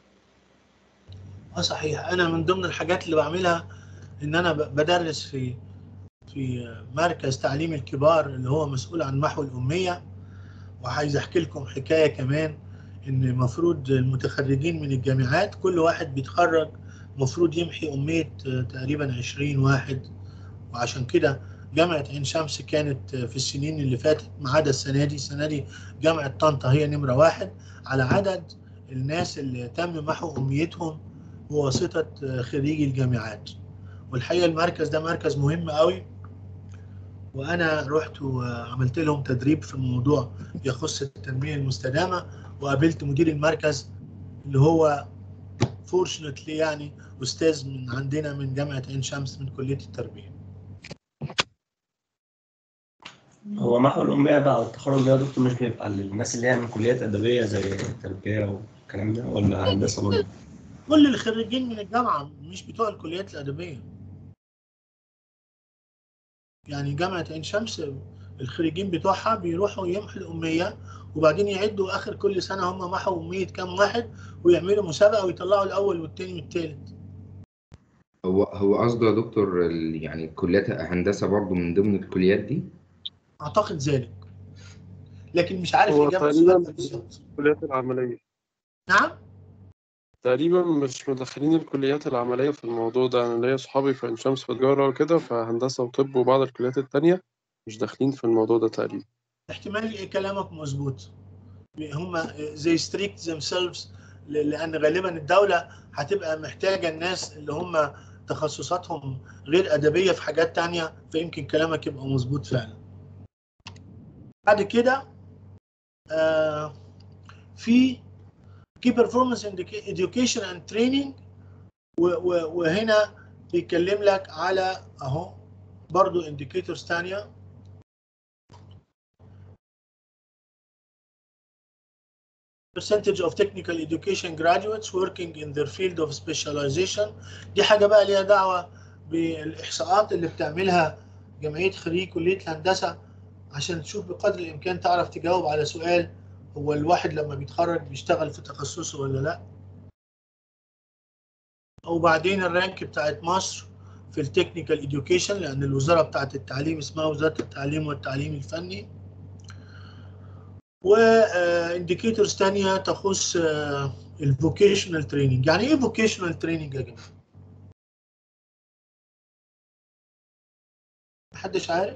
اه صحيح انا من ضمن الحاجات اللي بعملها ان انا ب- بدرس في في مركز تعليم الكبار اللي هو مسؤول عن محو الاميه وعايز احكي لكم حكايه كمان ان المفروض المتخرجين من الجامعات كل واحد بيتخرج المفروض يمحي اميه آه، تقريبا 20 واحد وعشان كده جامعه عين شمس كانت آه، في السنين اللي فاتت ما عدا السنه دي السنه دي جامعه طنطا هي نمره واحد على عدد الناس اللي تم محو اميتهم بواسطه آه، خريجي الجامعات والحقيقه المركز ده مركز مهم قوي وانا رحت وعملت لهم تدريب في موضوع يخص التنميه المستدامه وقابلت مدير المركز اللي هو فورشنتلي يعني استاذ من عندنا من جامعه عين شمس من كليه التربيه هو محو الأمية بقى والتخرج ده يا دكتور مش بيبقى للناس اللي هي من كليات أدبية زي التربية والكلام ده ولا هندسة برضه؟ كل الخريجين من الجامعه مش بتوع الكليات الادبيه يعني جامعه عين شمس الخريجين بتوعها بيروحوا يمحوا الاميه وبعدين يعدوا اخر كل سنه هم محوا اميه كام واحد ويعملوا مسابقه ويطلعوا الاول والثاني والثالث هو هو قصده يا دكتور ال- يعني كليات هندسة برضو من ضمن الكليات دي اعتقد ذلك لكن مش عارف هو اجابه تقريبا السؤال ده بالظبط الكليات العملية نعم تقريبا مش مدخلين الكليات العملية في الموضوع ده أنا ليا صحابي في عين شمس في تجارة وكده فهندسة وطب وبعض الكليات التانية مش داخلين في الموضوع ده تقريبا احتمال كلامك مظبوط هم زي ستريكت themselves ل- لان غالبا الدوله هتبقى محتاجه الناس اللي هم تخصصاتهم غير ادبيه في حاجات تانية فيمكن كلامك يبقى مظبوط فعلا بعد كده آه في key performance indica- education and training و- و- وهنا بيتكلم لك على اهو برضو indicators تانية percentage of technical education graduates working in their field of specialization دي حاجة بقى ليها دعوة بالإحصاءات اللي بتعملها جمعية خريج كلية الهندسة عشان تشوف بقدر الإمكان تعرف تجاوب على سؤال هو الواحد لما بيتخرج بيشتغل في تخصصه ولا لا وبعدين الرانك بتاعت مصر في التكنيكال education لأن الوزارة بتاعت التعليم اسمها وزارة التعليم والتعليم الفني وانديكيتورز تانية تخص الفوكيشنال تريننج يعني ايه فوكيشنال تريننج يا جماعه محدش عارف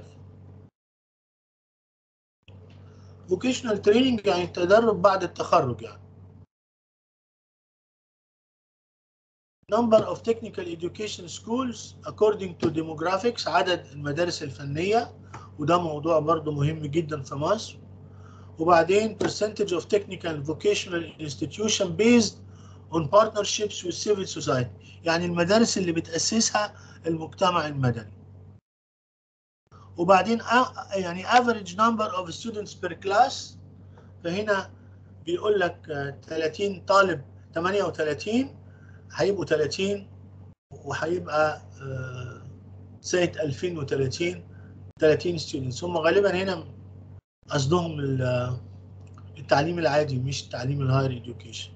فوكيشنال تريننج يعني التدرب بعد التخرج يعني number of technical education schools according to demographics عدد المدارس الفنية وده موضوع برضو مهم جدا في مصر وبعدين percentage of technical and vocational institution based on partnerships with civil society يعني المدارس اللي بتأسسها المجتمع المدني وبعدين a- يعني average number of students per class فهنا بيقول لك آه، 30 طالب 38 هيبقوا 30 وهيبقى آه، سنة 2030 30 students هم غالبا هنا قصدهم ال- التعليم العادي مش التعليم الهاير education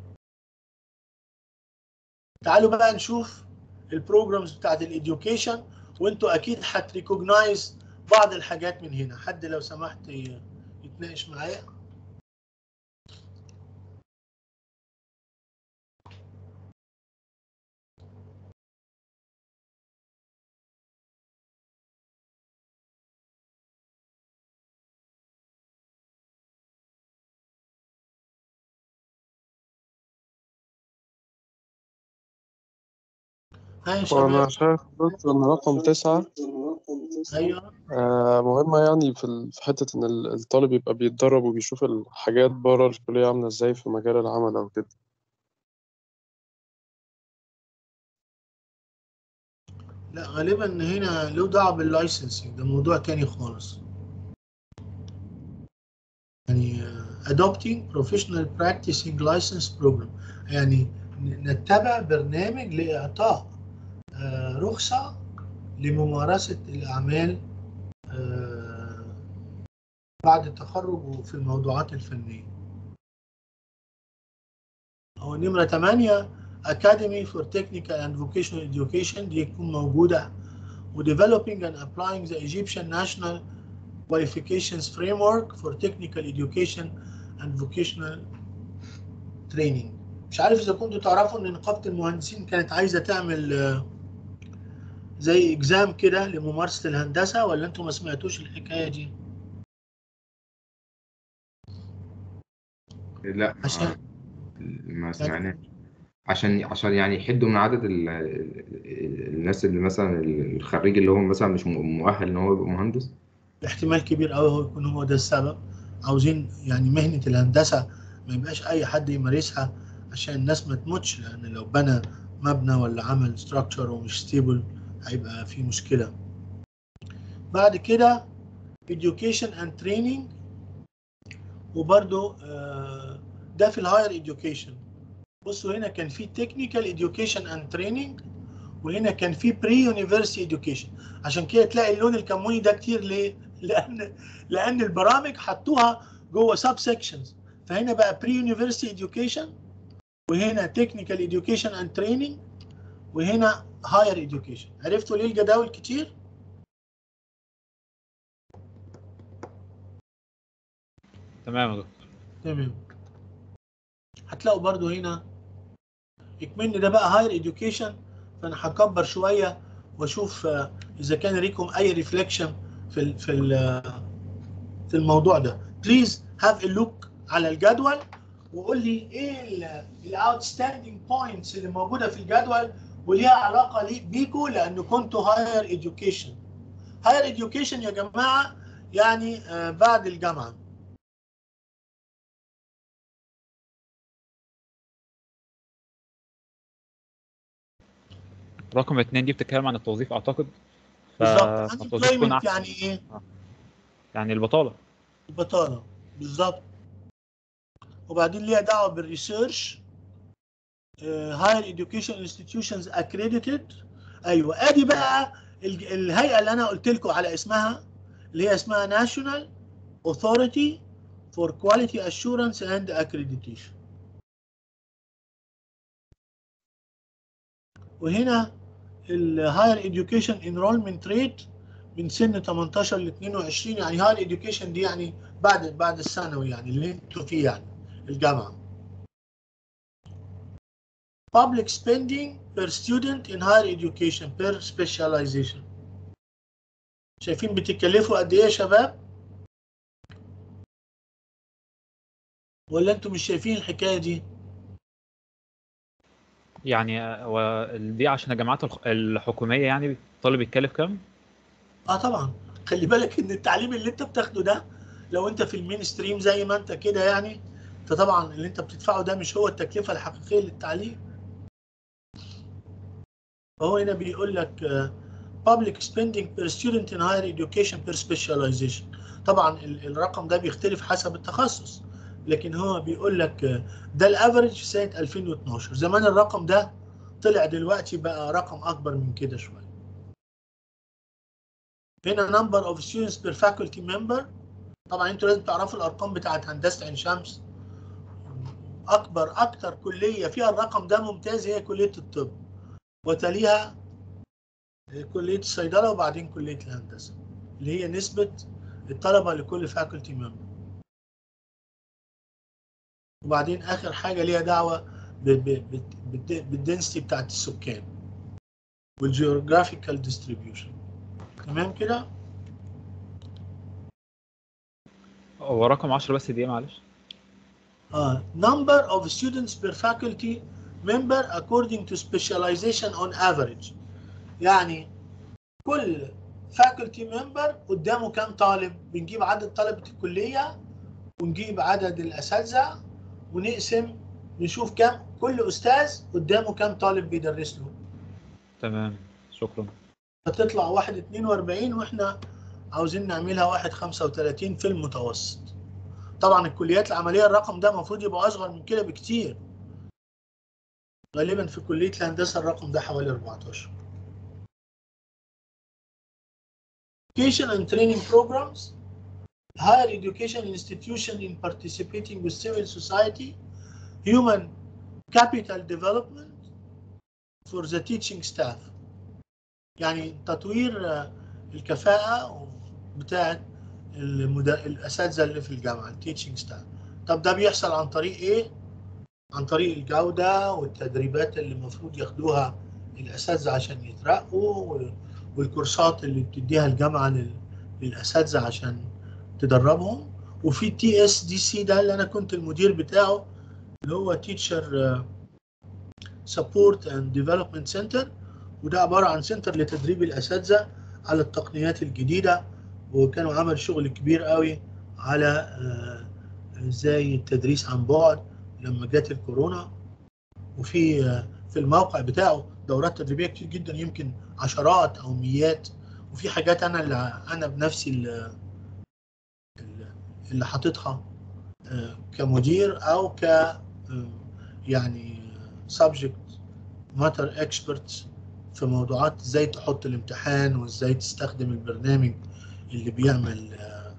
تعالوا بقى نشوف البروجرامز بتاعت الاديوكيشن وانتوا اكيد هتريكوجنايز بعض الحاجات من هنا حد لو سمحت ي- يتناقش معايا هاي يا وأنا شباب شايف بس إن رقم تسعة ايوه آه، مهمة يعني في ال- في حتة إن ال- الطالب يبقى بيتدرب وبيشوف الحاجات بره الكلية عاملة إزاي في مجال العمل أو كده لا غالبا هنا له دعوه باللايسنسنج ده موضوع تاني خالص يعني آه، adopting professional practicing license program يعني ن- نتبع برنامج لإعطاء آه، رخصة لممارسة الأعمال آه، بعد التخرج في الموضوعات الفنية أو نمرة 8 Academy for Technical and Vocational Education دي تكون موجودة و developing and applying the Egyptian National Qualifications Framework for Technical Education and Vocational Training مش عارف إذا كنتوا تعرفوا إن نقابة المهندسين كانت عايزة تعمل آه، زي إكزام كده لممارسة الهندسة ولا أنتوا ما سمعتوش الحكاية دي؟ لا عشان ما سمعناش عشان عشان يعني يحدوا من عدد ال... ال- الناس اللي مثلا الخريج اللي هو مثلا مش م- مؤهل ان هو يبقى مهندس احتمال كبير قوي هو يكون هو ده السبب عاوزين يعني مهنة الهندسة ما يبقاش أي حد يمارسها عشان الناس ما تموتش لأن لو بنى مبنى ولا عمل ستراكشر ومش ستيبل هيبقى في مشكلة بعد كده education and training وبرده ده في الهاير education بصوا هنا كان في technical education and training وهنا كان في بري يونيفرسيتي education عشان كده تلاقي اللون الكموني ده كتير ليه؟ لأن لأن البرامج حطوها جوه سب سيكشنز فهنا بقى بري يونيفرسيتي education وهنا technical education and training وهنا higher education عرفتوا ليه الجداول كتير؟ تمام يا دكتور تمام هتلاقوا برضو هنا اكمن ده بقى هاير education فانا هكبر شويه واشوف آه، اذا كان ليكم اي ريفليكشن في ال في ال في الموضوع ده بليز هاف ا لوك على الجدول وقول لي ايه الاوتستاندينج بوينتس اللي موجوده في الجدول وليها علاقه لي بيكوا لان كنتوا هاير education هاير education يا جماعه يعني آه، بعد الجامعه رقم اتنين دي بتتكلم عن التوظيف اعتقد ف- بالظبط فالتوظيف يكون unemployment احسن يعني ايه؟ يعني البطاله البطاله بالظبط وبعدين ليها دعوه بالريسيرش هاير education institutions accredited ايوه ادي بقى ال- الهيئه اللي انا قلت لكم على اسمها اللي هي اسمها National Authority for Quality Assurance and Accreditation وهنا الهاير education enrollment rate من سن 18 ل 22 يعني هاير education دي يعني بعد بعد الثانوي يعني اللي انتوا فيه يعني الجامعه public spending per student in higher education per specialization شايفين بتتكلفوا قد ايه يا شباب ولا انتوا مش شايفين الحكايه دي يعني هو دي عشان الجامعات الح- الحكوميه يعني الطالب يتكلف كام؟ اه طبعا خلي بالك ان التعليم اللي انت بتاخده ده لو انت في المين ستريم زي ما انت كده يعني فطبعا اللي انت بتدفعه ده مش هو التكلفه الحقيقيه للتعليم فهو هنا بيقول لك آه، public spending per student in higher education per specialization طبعا ال- الرقم ده بيختلف حسب التخصص لكن هو بيقول لك آه، ده الافريج في سنه 2012 زمان الرقم ده طلع دلوقتي بقى رقم اكبر من كده شويه هنا number of students per faculty member طبعا انتوا لازم تعرفوا الارقام بتاعت هندسه عين شمس اكبر اكتر كليه فيها الرقم ده ممتاز هي كليه الطب وتليها كليه الصيدله وبعدين كليه الهندسه اللي هي نسبه الطلبه لكل فاكولتي ممبر وبعدين اخر حاجه ليها دعوه ب- ب- ب- بالدنسيتي بتاعت السكان والجيوغرافيكال ديستريبيوشن تمام كده هو رقم 10 بس دي معلش uh, number of students per faculty member according to specialization on average يعني كل faculty member قدامه كام طالب بنجيب عدد طلبة الكلية ونجيب عدد الأساتذة ونقسم نشوف كام كل أستاذ قدامه كام طالب بيدرس له تمام شكرا فتطلع واحد 42 واحنا عاوزين نعملها واحد 35 في المتوسط طبعا الكليات العملية الرقم ده المفروض يبقى أصغر من كده بكتير غالبا في كلية الهندسة الرقم ده حوالي 14 Education and training programs higher education institution in participating with civil society human capital development for the teaching staff يعني تطوير آه، الكفاءة بتاعت المد... الأساتذة اللي في الجامعة التيتشنج ستاف طب ده بيحصل عن طريق إيه؟ عن طريق الجودة والتدريبات اللي المفروض ياخدوها الأساتذة عشان يترقوا وال- والكورسات اللي بتديها الجامعة لل... للأساتذة عشان تدربهم وفي تي اس دي سي ده اللي أنا كنت المدير بتاعه اللي هو تيتشر سبورت اند ديفلوبمنت سنتر وده عبارة عن سنتر لتدريب الأساتذة على التقنيات الجديدة وكانوا عمل شغل كبير قوي على آه، ازاي التدريس عن بعد لما جت الكورونا وفي آه، في الموقع بتاعه دورات تدريبيه كتير جدا يمكن عشرات او مئات وفي حاجات انا اللي انا بنفسي اللي, اللي حاططها آه، كمدير او ك آه، يعني subject matter experts في موضوعات ازاي تحط الامتحان وازاي تستخدم البرنامج اللي بيعمل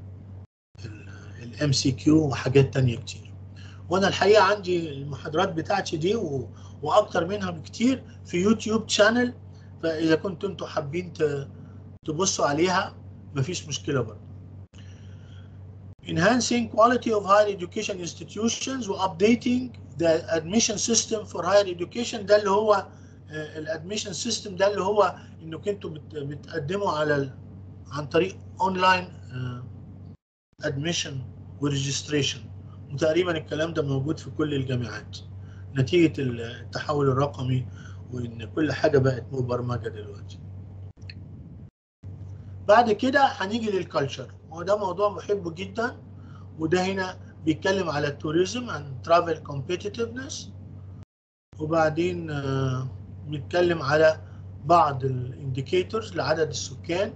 الام سي كيو وحاجات تانية كتير وانا الحقيقه عندي المحاضرات بتاعتي دي و... واكتر منها بكتير في يوتيوب شانل فاذا كنتوا انتوا حابين ت... تبصوا عليها مفيش مشكله برضه enhancing quality of higher education institutions و updating the admission system for higher education ده اللي هو الادميشن سيستم ده اللي هو انكم انتوا بت- بتقدموا على ال- عن طريق اونلاين ادميشن وريجستريشن وتقريبا الكلام ده موجود في كل الجامعات نتيجة التحول الرقمي وان كل حاجة بقت مبرمجة دلوقتي بعد كده هنيجي للكالتشر وده موضوع محبه جدا وده هنا بيتكلم على التوريزم عن ترافل كومبيتيتيفنس وبعدين آه، بنتكلم على بعض الانديكيتورز لعدد السكان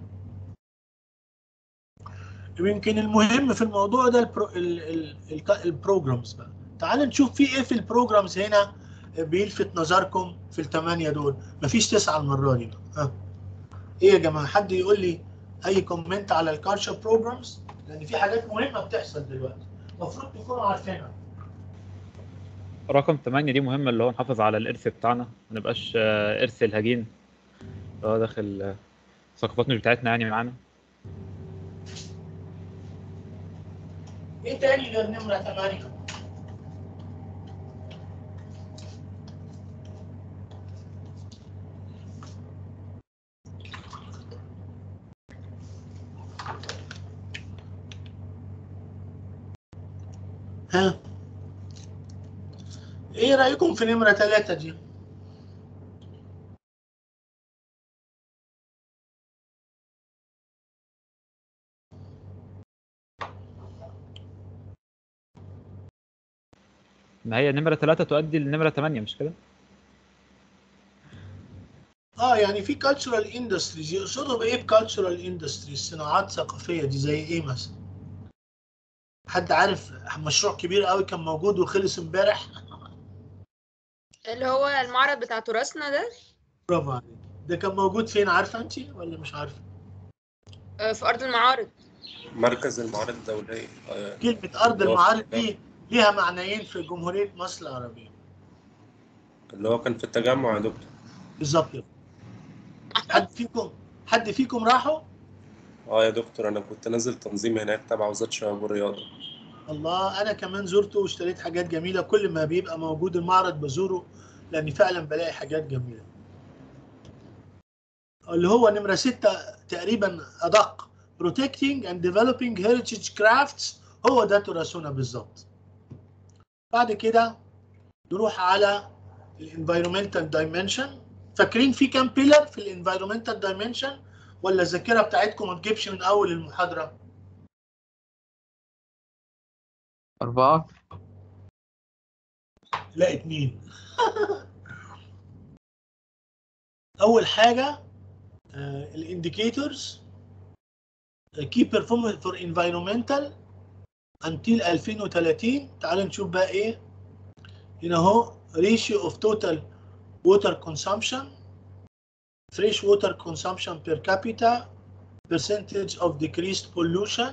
يمكن المهم في الموضوع ده البرو ال- ال- ال- البروجرامز بقى تعال نشوف في ايه في البروجرامز هنا بيلفت نظركم في الثمانيه دول مفيش تسعه المره دي بقى ها ايه يا جماعه حد يقول لي اي كومنت على الكالتشر بروجرامز لان في حاجات مهمه بتحصل دلوقتي المفروض تكونوا عارفينها رقم 8 دي مهمة اللي هو نحافظ على الإرث بتاعنا ما نبقاش آه، إرث الهجين اللي هو داخل آه، ثقافات مش بتاعتنا يعني معانا ايه تاني غير نمره 8 ها ايه رايكم في نمره 3 دي ما هي نمرة 3 تؤدي لنمرة 8 مش كده؟ اه يعني في cultural industries يقصدوا بايه cultural industries صناعات ثقافيه دي زي ايه مثلا حد عارف مشروع كبير قوي كان موجود وخلص امبارح اللي هو المعرض بتاع تراثنا ده برافو عليك ده كان موجود فين عارفه انت ولا مش عارفه آه، في أرض المعارض مركز المعارض الدولية آه، كلمه ارض اللي هو المعارض في دي ليها معنيين في جمهوريه مصر العربيه اللي هو كان في التجمع يا دكتور بالظبط كده. حد فيكم حد فيكم راحوا اه يا دكتور انا كنت نازل تنظيم هناك تبع وزارة الشباب والرياضة الله انا كمان زرته واشتريت حاجات جميله كل ما بيبقى موجود المعرض بزوره لاني فعلا بلاقي حاجات جميله اللي هو نمره ستة تقريبا ادق protecting and developing heritage crafts هو ده تراثنا بالظبط بعد كده نروح على الانفايرمنتال دايمنشن فاكرين في كام بيلر في الانفايرمنتال دايمنشن ولا الذاكره بتاعتكم ما تجيبش من اول المحاضره أربعة لا اتنين اول حاجه الانديكيتورز كي بيرفورمانس فور انفايرمنتال until 2030 تعالوا نشوف بقى ايه هنا اهو ratio of total water consumption fresh water consumption per capita percentage of decreased pollution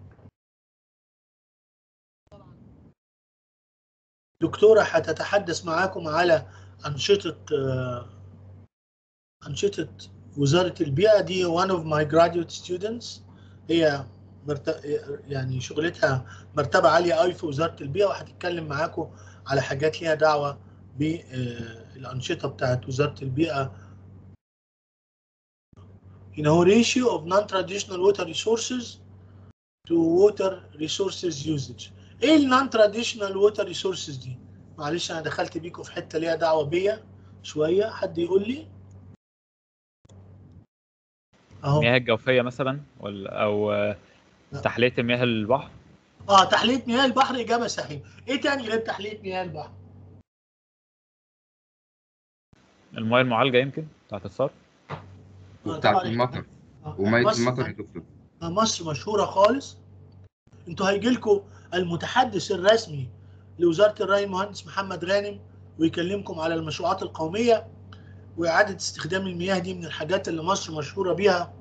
دكتورة هتتحدث معاكم على أنشطة آه، أنشطة وزارة البيئة دي one of my graduate students هي مرت... يعني شغلتها مرتبة عالية قوي في وزارة البيئة وهتتكلم معاكم على حاجات ليها دعوة بالأنشطة بتاعت وزارة البيئة هنا هو ratio of non-traditional water resources to water resources usage ايه النون تراديشنال ووتر ريسورسز دي معلش انا دخلت بيكم في حته ليها دعوه بيا شويه حد يقول لي اهو المياه الجوفيه مثلا ولا او آه، تحليه مياه البحر اه تحليه مياه البحر اجابه صحيحه ايه تاني غير تحليه مياه البحر المياه المعالجه يمكن بتاعت الصرف وبتاعت طبعاً. المطر آه، ومية مصر- المطر يا دكتور مصر مشهوره خالص انتوا هيجي لكم المتحدث الرسمي لوزاره الري المهندس محمد غانم ويكلمكم على المشروعات القوميه واعاده استخدام المياه دي من الحاجات اللي مصر مشهوره بيها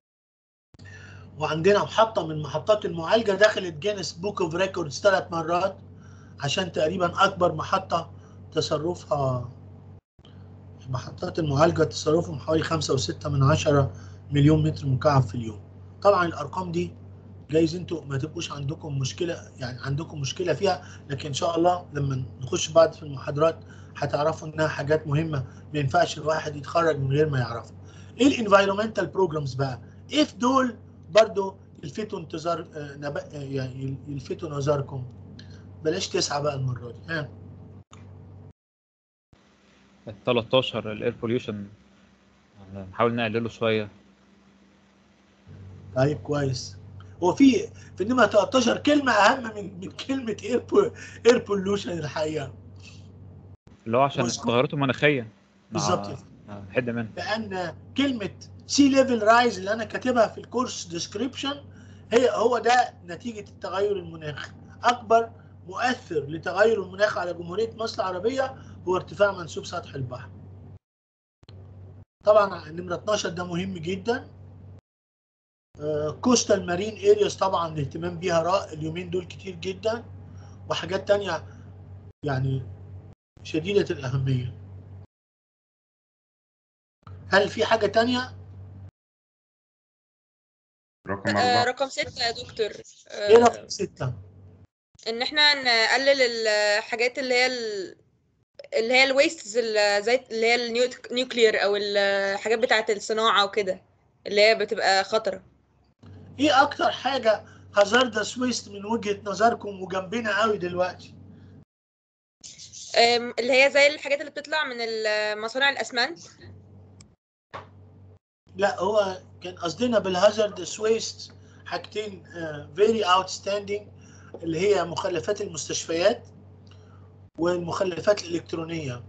وعندنا محطه من محطات المعالجه دخلت جينيس بوك اوف ريكوردز ثلاث مرات عشان تقريبا اكبر محطه تصرفها محطات المعالجه تصرفهم حوالي 5.6 من عشرة مليون متر مكعب في اليوم طبعا الارقام دي جايز انتوا ما تبقوش عندكم مشكله يعني عندكم مشكله فيها لكن ان شاء الله لما نخش بعد في المحاضرات هتعرفوا انها حاجات مهمه ما ينفعش الواحد يتخرج من غير ما يعرفها. ايه الانفايرمنتال بروجرامز بقى؟ ايه في دول برضو يلفتوا انتظار آه، نب... آه، يعني يلفتوا نظركم بلاش تسعه بقى المره دي ها 13 الاير بوليوشن نحاول نقلله شويه طيب كويس هو في في انما 13 كلمه اهم من من كلمه اير اير بولوشن الحقيقه اللي هو عشان مظبوط. التغيرات المناخيه مع- بالظبط كده. مع حد منها لان كلمه سي ليفل رايز اللي انا كاتبها في الكورس ديسكريبشن هي هو ده نتيجه التغير المناخي اكبر مؤثر لتغير المناخ على جمهوريه مصر العربيه هو ارتفاع منسوب سطح البحر طبعا نمره 12 ده مهم جدا كوستال مارين ارياز طبعا الاهتمام بيها رائع اليومين دول كتير جدا وحاجات تانية يعني شديدة الأهمية هل في حاجة تانية؟ رقم آه، أربعة رقم ستة يا دكتور آه، ايه رقم ستة؟ ان احنا نقلل الحاجات اللي هي ال- اللي هي الويستز زي اللي هي النيوكلير او الحاجات بتاعه الصناعه وكده اللي هي بتبقى خطره ايه أكتر حاجة هازاردس ويست من وجهة نظركم وجنبنا قوي دلوقتي؟ أم، اللي هي زي الحاجات اللي بتطلع من ال- مصانع الاسمنت لا هو كان قصدنا بالهازاردس ويست حاجتين فيري اوتستاندينج اللي هي مخلفات المستشفيات والمخلفات الإلكترونية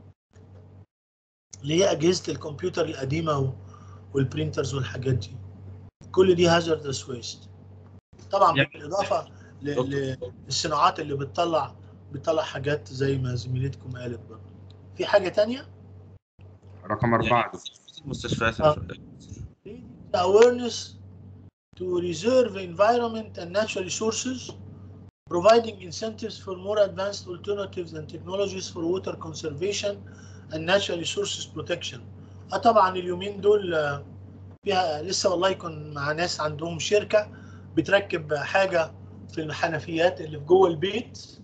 اللي هي أجهزة الكمبيوتر القديمة و- والبرينترز والحاجات دي كل دي هازاردس ويست طبعا يعني- بالإضافة ل- للصناعات اللي بتطلع بتطلع حاجات زي ما زميلتكم قالت برضه في حاجة تانية؟ رقم أربعة المستشفيات آه. the awareness to reserve environment and natural resources, providing incentives for more advanced alternatives and technologies for water conservation and natural resources protection. اه طبعا اليومين دول آه، فيها لسه والله يكون مع ناس عندهم شركة بتركب حاجة في الحنفيات اللي في جوه البيت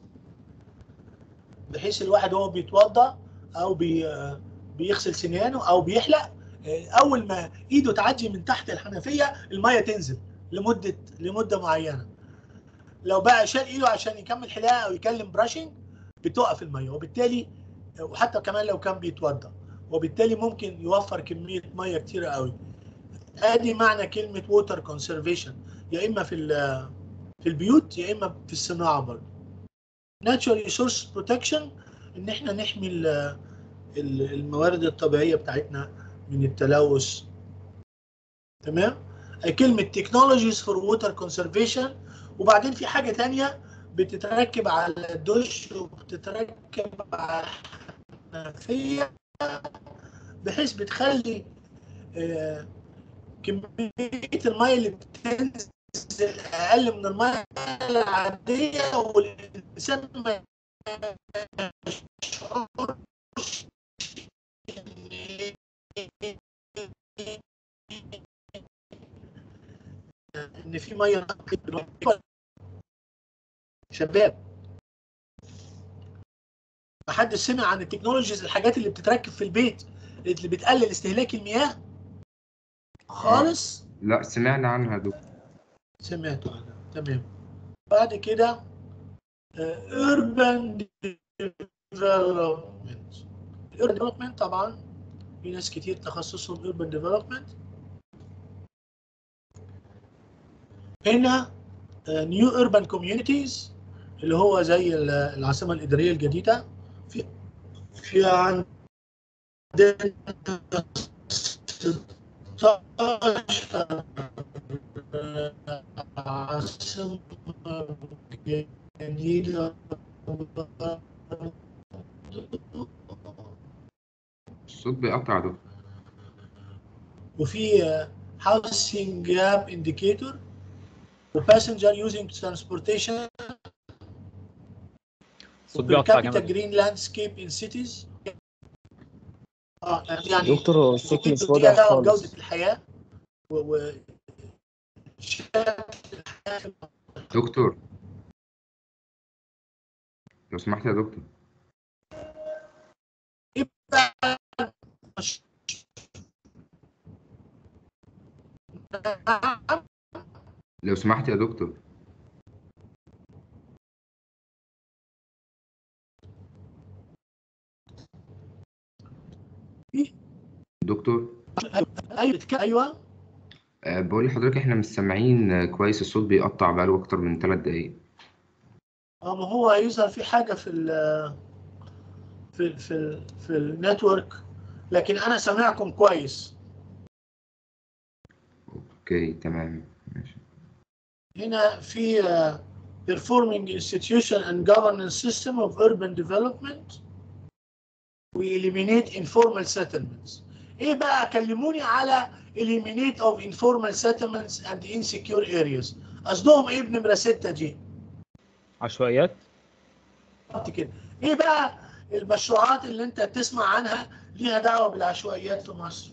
بحيث الواحد وهو بيتوضا او بي آه، بيغسل سنانه او بيحلق اول ما ايده تعدي من تحت الحنفيه الميه تنزل لمده لمده معينه لو بقى شال ايده عشان يكمل حلاقه او يكلم براشنج بتوقف الميه وبالتالي وحتى كمان لو كان بيتوضا وبالتالي ممكن يوفر كميه ميه كتيره قوي ادي معنى كلمه ووتر كونسرفيشن يا اما في ال- في البيوت يا اما في الصناعه برضه ناتشورال ريسورس بروتكشن ان احنا نحمي ال- ال- الموارد الطبيعيه بتاعتنا من التلوث تمام كلمه تكنولوجيز فور ووتر كونسرفيشن وبعدين في حاجه تانية بتتركب على الدش وبتتركب على الحنفيه بحيث بتخلي آه، كميه الميه اللي بتنزل اقل من الميه العاديه والانسان ما يشعرش ان في ميه شباب محدش سمع عن التكنولوجيز الحاجات اللي بتتركب في البيت اللي بتقلل استهلاك المياه خالص لا سمعنا عنها يا دكتور سمعت عنها تمام بعد كده آه، urban development urban development طبعا في ناس كتير تخصصهم urban development هنا آه، new urban communities اللي هو زي ال- العاصمة الإدارية الجديدة في في عندنا 16 عاصمة جديدة الصوت بيقطع يا دكتور وفي آه، housing gap indicator وباسنجر using transportation الصوت بيقطع capital جامد green landscape in cities اه يعني دكتور هو الصوت مش دي واضح علاقة خالص بجودة الحياة و, و... دكتور لو سمحت يا دكتور لو سمحت يا دكتور دكتور ايوه ايوه أه بقول لحضرتك احنا مش سامعين آه، كويس الصوت بيقطع بقاله اكتر من ثلاث دقايق اه ما هو يظهر في حاجة في ال في ال في ال في النتورك لكن انا سامعكم كويس اوكي تمام ماشي هنا في uh, performing institution and governance system of urban development we eliminate informal settlements ايه بقى كلموني على eliminate of informal settlements and insecure areas قصدهم ايه بنمرة ستة دي عشوائيات بالظبط كده ايه بقى المشروعات اللي انت تسمع عنها ليها دعوة بالعشوائيات في مصر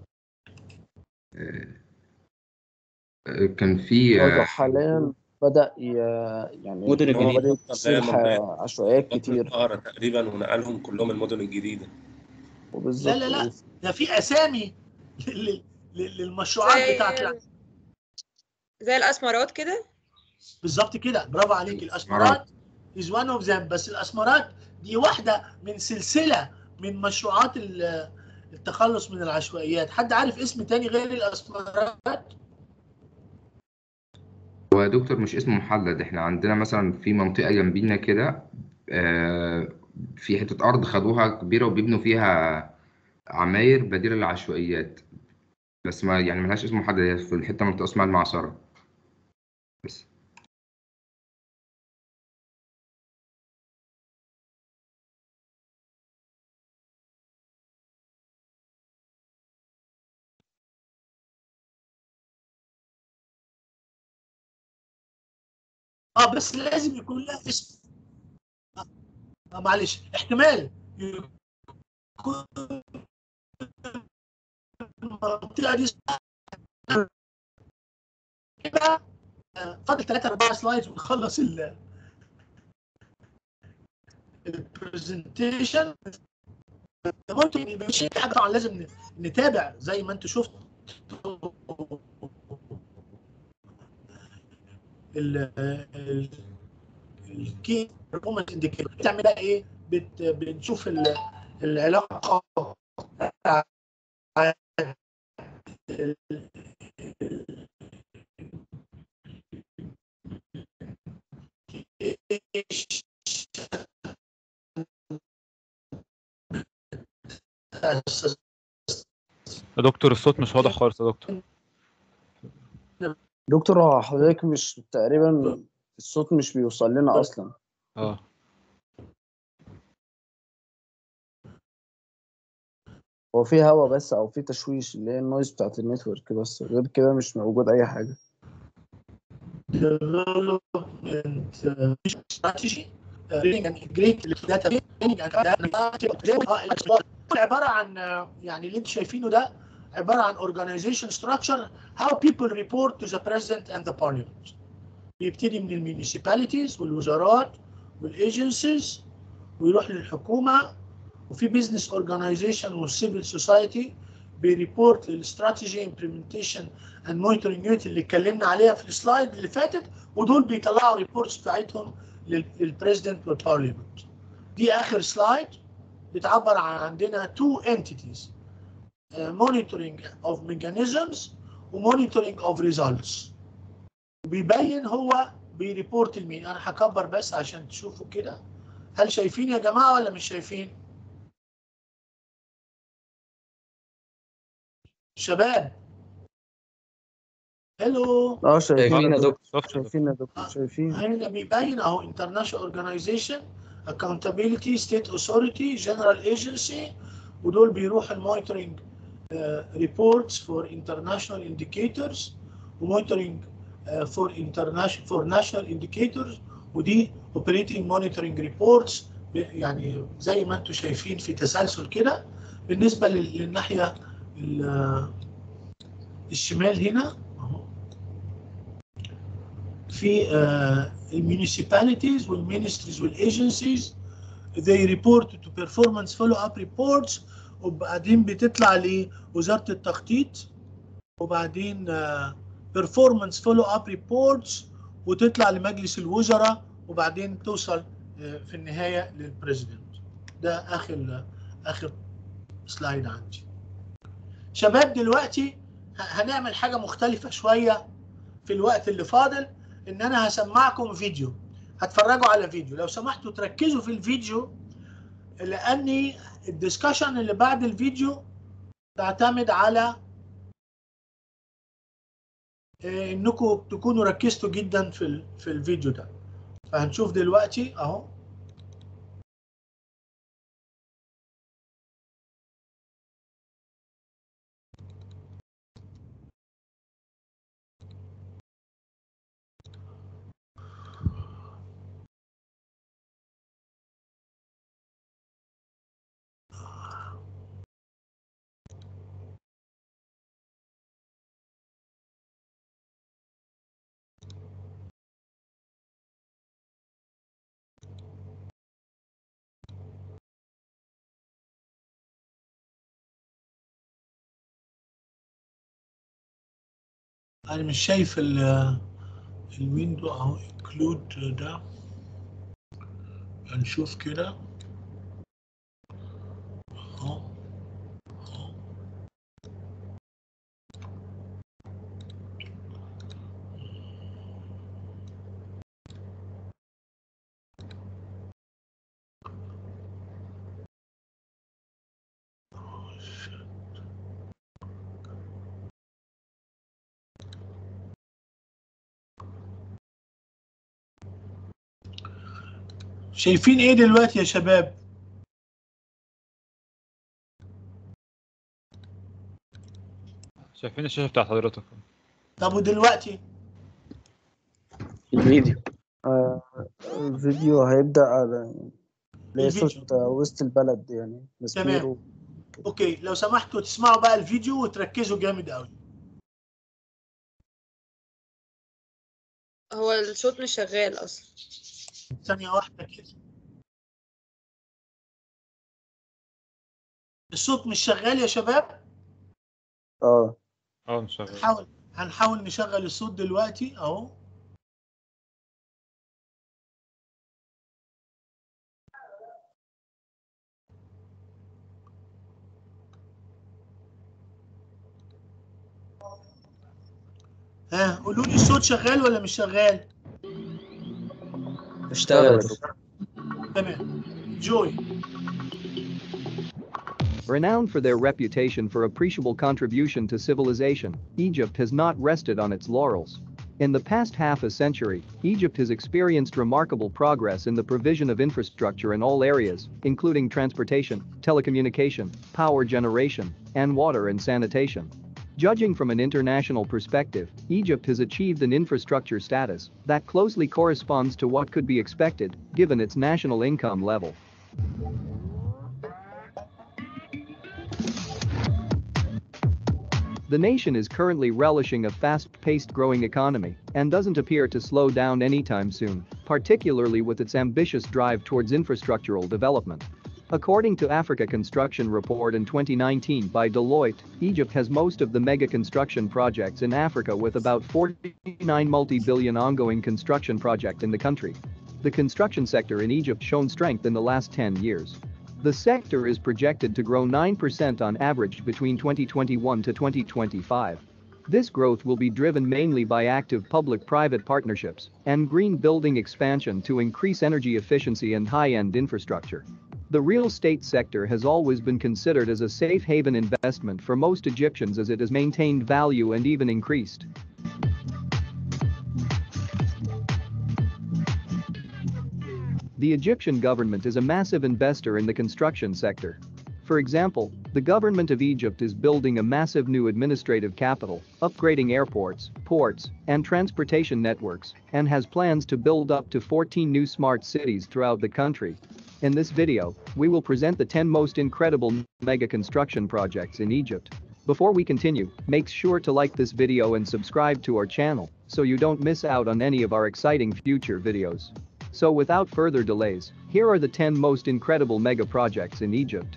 آه، كان في هو آه، حاليا بدأ ي... يعني مدن هو بدأ الجديدة يصيح منطقة عشوائيات فترة كتير القاهرة تقريبا ونقلهم كلهم المدن الجديدة لا وبالظبط لا لا ده في اسامي لل- لل- للمشروعات زي بتاعت الع- زي الاسمرات كده بالظبط كده برافو عليك الاسمرات is one of them بس الاسمرات دي واحده من سلسله من مشروعات ال- التخلص من العشوائيات حد عارف اسم تاني غير الاسمرات هو يا دكتور مش اسمه محدد احنا عندنا مثلا في منطقة جنبينا كده آه، في حتة أرض خدوها كبيرة وبيبنوا فيها عماير بديلة للعشوائيات بس ما يعني ملهاش اسم محدد هي في الحتة منطقة اسمها المعصرة بس اه بس لازم يكون لها اسم آه آه، معلش احتمال يكون المنطقه دي بقى آه، فاضل 3 4 سلايدز ونخلص ال البرزنتيشن ممكن يبقى مش حاجه طبعا لازم نتابع زي ما انتوا شفتوا ال ال الكي بيرفورمانس انديكيتور بتعمل بقى ايه بت بنشوف ال- العلاقه يا دكتور الصوت مش واضح خالص يا دكتور دكتور هو حضرتك مش تقريبا الصوت مش بيوصل لنا اصلا اه هو في هوا بس او في تشويش اللي هي النويز بتاعت النتورك بس غير كده مش موجود اي حاجه development uh, strategy uh, building an integrated data building and عباره عن uh, يعني اللي انتم شايفينه ده عباره عن organization structure how people report to the president and the parliament بيبتدي من الميونيسيباليتيز والوزارات والايجنسيز ويروح للحكومه وفي بزنس اورجانيزيشن والسيفل سوسايتي بيريبورت للاستراتيجي امبلمنتيشن اند مونيتورنج يونت اللي اتكلمنا عليها في السلايد اللي فاتت ودول بيطلعوا ريبورتس بتاعتهم للبريزيدنت والبارليمنت دي اخر سلايد بتعبر عن عندنا تو انتيتيز مونيتورنج اوف ميكانيزمز ومونيتورنج اوف ريزلتس بيبين هو بيريبورت لمين انا هكبر بس عشان تشوفوا كده هل شايفين يا جماعه ولا مش شايفين شباب هلو اه شايفين شايفين يا يا دكتور شفت شايفين يا دكتور شايفين هنا بيبين اهو international organization accountability state authority general agency ودول بيروحوا المونيتورنج reports for international indicators ومونيتورنج for international for national indicators ودي operating monitoring reports ب- يعني زي ما انتم شايفين في تسلسل كده بالنسبه لل- للناحيه ال- الشمال هنا اهو في الميونيسيباليتيز والمينستريز والايجنسيز they report to performance follow up reports وبعدين بتطلع لوزاره التخطيط وبعدين آه، performance follow up reports وتطلع لمجلس الوزراء وبعدين توصل آه، في النهايه للبريزيدنت ده اخر اخر سلايد عندي شباب دلوقتي ه- هنعمل حاجه مختلفه شويه في الوقت اللي فاضل ان انا هسمعكم فيديو هتفرجوا على فيديو لو سمحتوا تركزوا في الفيديو لاني الدسكشن اللي بعد الفيديو تعتمد على آه، انكم تكونوا ركزتوا جدا في ال- في الفيديو ده فهنشوف دلوقتي اهو انا مش شايف ال- الويندو اهو انكلود ده هنشوف كده اهو أهو. شايفين ايه دلوقتي يا شباب شايفين الشاشه بتاعت حضرتك طب ودلوقتي الفيديو آه الفيديو هيبدأ على اللي هي الفيديو. صوت وسط البلد يعني مسميرو اوكي لو سمحتوا تسمعوا بقى الفيديو وتركزوا جامد قوي هو الصوت مش شغال اصلا ثانية واحدة كده الصوت مش شغال يا شباب اه اه مش شغال هنحاول هنحاول نشغل الصوت دلوقتي اهو ها قولوا لي الصوت شغال ولا مش شغال اشتغل يا دكتور تمام جوي Renowned for their reputation for appreciable contribution to civilization, Egypt has not rested on its laurels. In the past half a century, Egypt has experienced remarkable progress in the provision of infrastructure in all areas, including transportation, telecommunication, power generation, and water and sanitation. Judging from an international perspective, Egypt has achieved an infrastructure status that closely corresponds to what could be expected given its national income level. The nation is currently relishing a fast-paced growing economy and doesn't appear to slow down anytime soon, particularly with its ambitious drive towards infrastructural development. According to Africa Construction Report in 2019 by Deloitte, Egypt has most of the mega construction projects in Africa with about 49 multi-billion ongoing construction project in the country. The construction sector in Egypt shown strength in the last 10 years. The sector is projected to grow 9% on average between 2021 to 2025. This growth will be driven mainly by active public-private partnerships and green building expansion to increase energy efficiency and high-end infrastructure. The real estate sector has always been considered as a safe haven investment for most Egyptians as it has maintained value and even increased. The Egyptian government is a massive investor in the construction sector. For example, the government of Egypt is building a massive new administrative capital, upgrading airports, ports, and transportation networks, and has plans to build up to 14 new smart cities throughout the country. In this video, we will present the 10 most incredible mega construction projects in Egypt. Before we continue, make sure to like this video and subscribe to our channel so you don't miss out on any of our exciting future videos. So without further delays, here are the 10 most incredible mega projects in Egypt.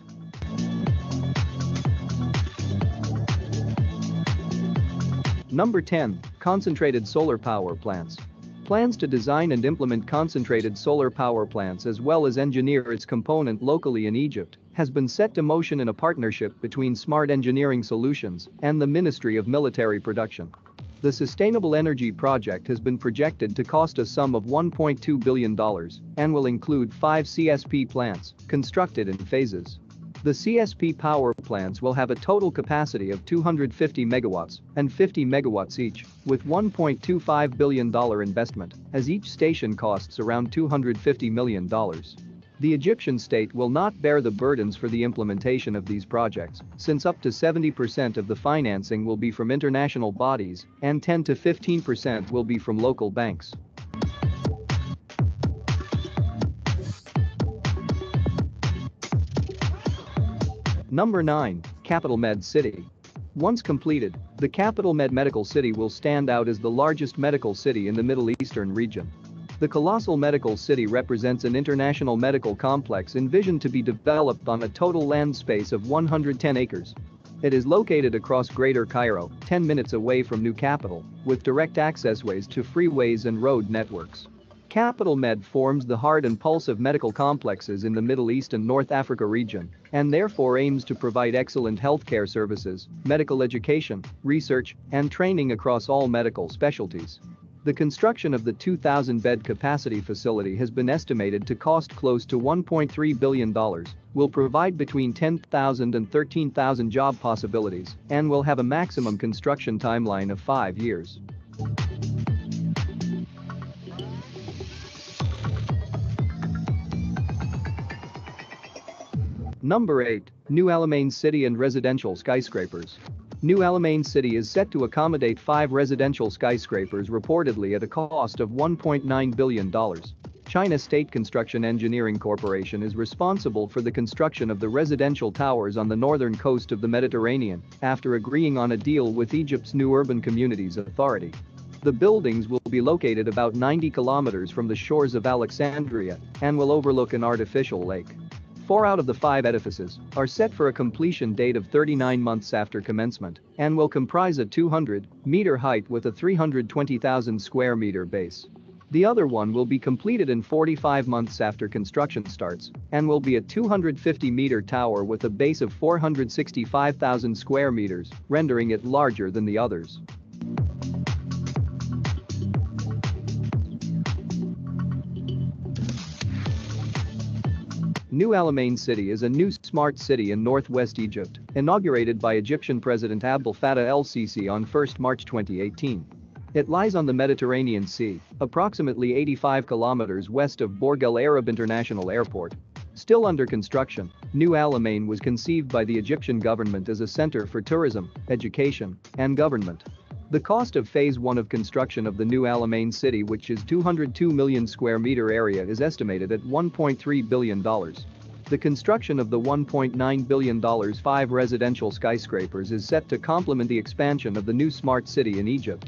Number 10. Concentrated solar power plants. Plans to design and implement concentrated solar power plants as well as engineer its component locally in Egypt has been set to motion in a partnership between Smart Engineering Solutions and the Ministry of Military Production. The Sustainable Energy Project has been projected to cost a sum of $1.2 billion and will include five CSP plants constructed in phases. The CSP power plants will have a total capacity of 250 megawatts and 50 megawatts each, with $1.25 billion investment, as each station costs around $250 million. The Egyptian state will not bear the burdens for the implementation of these projects, since up to 70% of the financing will be from international bodies and 10 to 15% will be from local banks. Number 9. Capital Med City. Once completed, the Capital Med Medical City will stand out as the largest medical city in the Middle Eastern region. The colossal medical city represents an international medical complex envisioned to be developed on a total land space of 110 acres. It is located across Greater Cairo, 10 minutes away from New Capital, with direct accessways to freeways and road networks. Capital Med forms the heart and pulse of medical complexes in the Middle East and North Africa region, and therefore aims to provide excellent healthcare services, medical education, research, and training across all medical specialties. The construction of the 2,000-bed capacity facility has been estimated to cost close to $1.3 billion, will provide between 10,000 and 13,000 job possibilities, and will have a maximum construction timeline of five years. Number 8. New Alamein City and Residential Skyscrapers. New Alamein City is set to accommodate five residential skyscrapers reportedly at a cost of $1.9 billion. China State Construction Engineering Corporation is responsible for the construction of the residential towers on the northern coast of the Mediterranean after agreeing on a deal with Egypt's new Urban Communities Authority. The buildings will be located about 90 kilometers from the shores of Alexandria and will overlook an artificial lake. Four out of the five edifices are set for a completion date of 39 months after commencement and will comprise a 200-meter height with a 320,000 square meter base. The other one will be completed in 45 months after construction starts and will be a 250-meter tower with a base of 465,000 square meters, rendering it larger than the others. New Alamein City is a new smart city in northwest Egypt, inaugurated by Egyptian President Abdel Fattah el-Sisi on 1 March 2018. It lies on the Mediterranean Sea, approximately 85 kilometers west of Borg El Arab International Airport. Still under construction, New Alamein was conceived by the Egyptian government as a center for tourism, education, and government. The cost of Phase 1 of construction of the New Alamein city which is 202 million square meter area is estimated at $1.3 billion. The construction of the $1.9 billion five residential skyscrapers is set to complement the expansion of the new smart city in Egypt.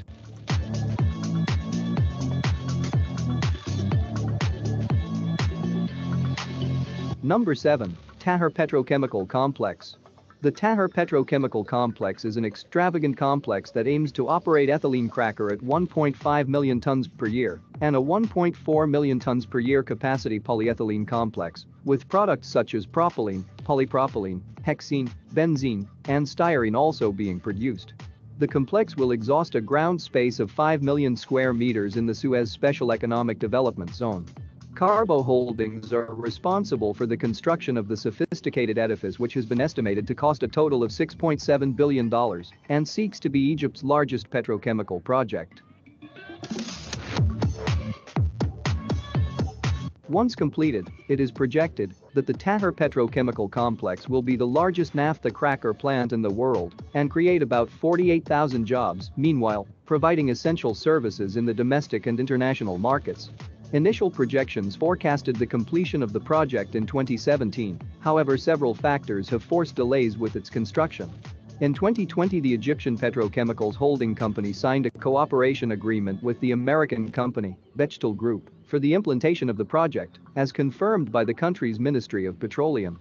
Number 7. Tahir Petrochemical Complex. The Tahir Petrochemical Complex is an extravagant complex that aims to operate ethylene cracker at 1.5 million tons per year and a 1.4 million tons per year capacity polyethylene complex, with products such as propylene, polypropylene, hexene, benzene, and styrene also being produced. The complex will exhaust a ground space of 5 million square meters in the Suez Special Economic Development Zone. Carbo Holdings are responsible for the construction of the sophisticated edifice which has been estimated to cost a total of $6.7 billion and seeks to be Egypt's largest petrochemical project. Once completed, it is projected that the Tahir Petrochemical Complex will be the largest naphtha cracker plant in the world and create about 48,000 jobs, meanwhile, providing essential services in the domestic and international markets. Initial projections forecasted the completion of the project in 2017, however several factors have forced delays with its construction. In 2020 the Egyptian Petrochemicals Holding Company signed a cooperation agreement with the American company, Bechtel Group, for the implementation of the project, as confirmed by the country's Ministry of Petroleum.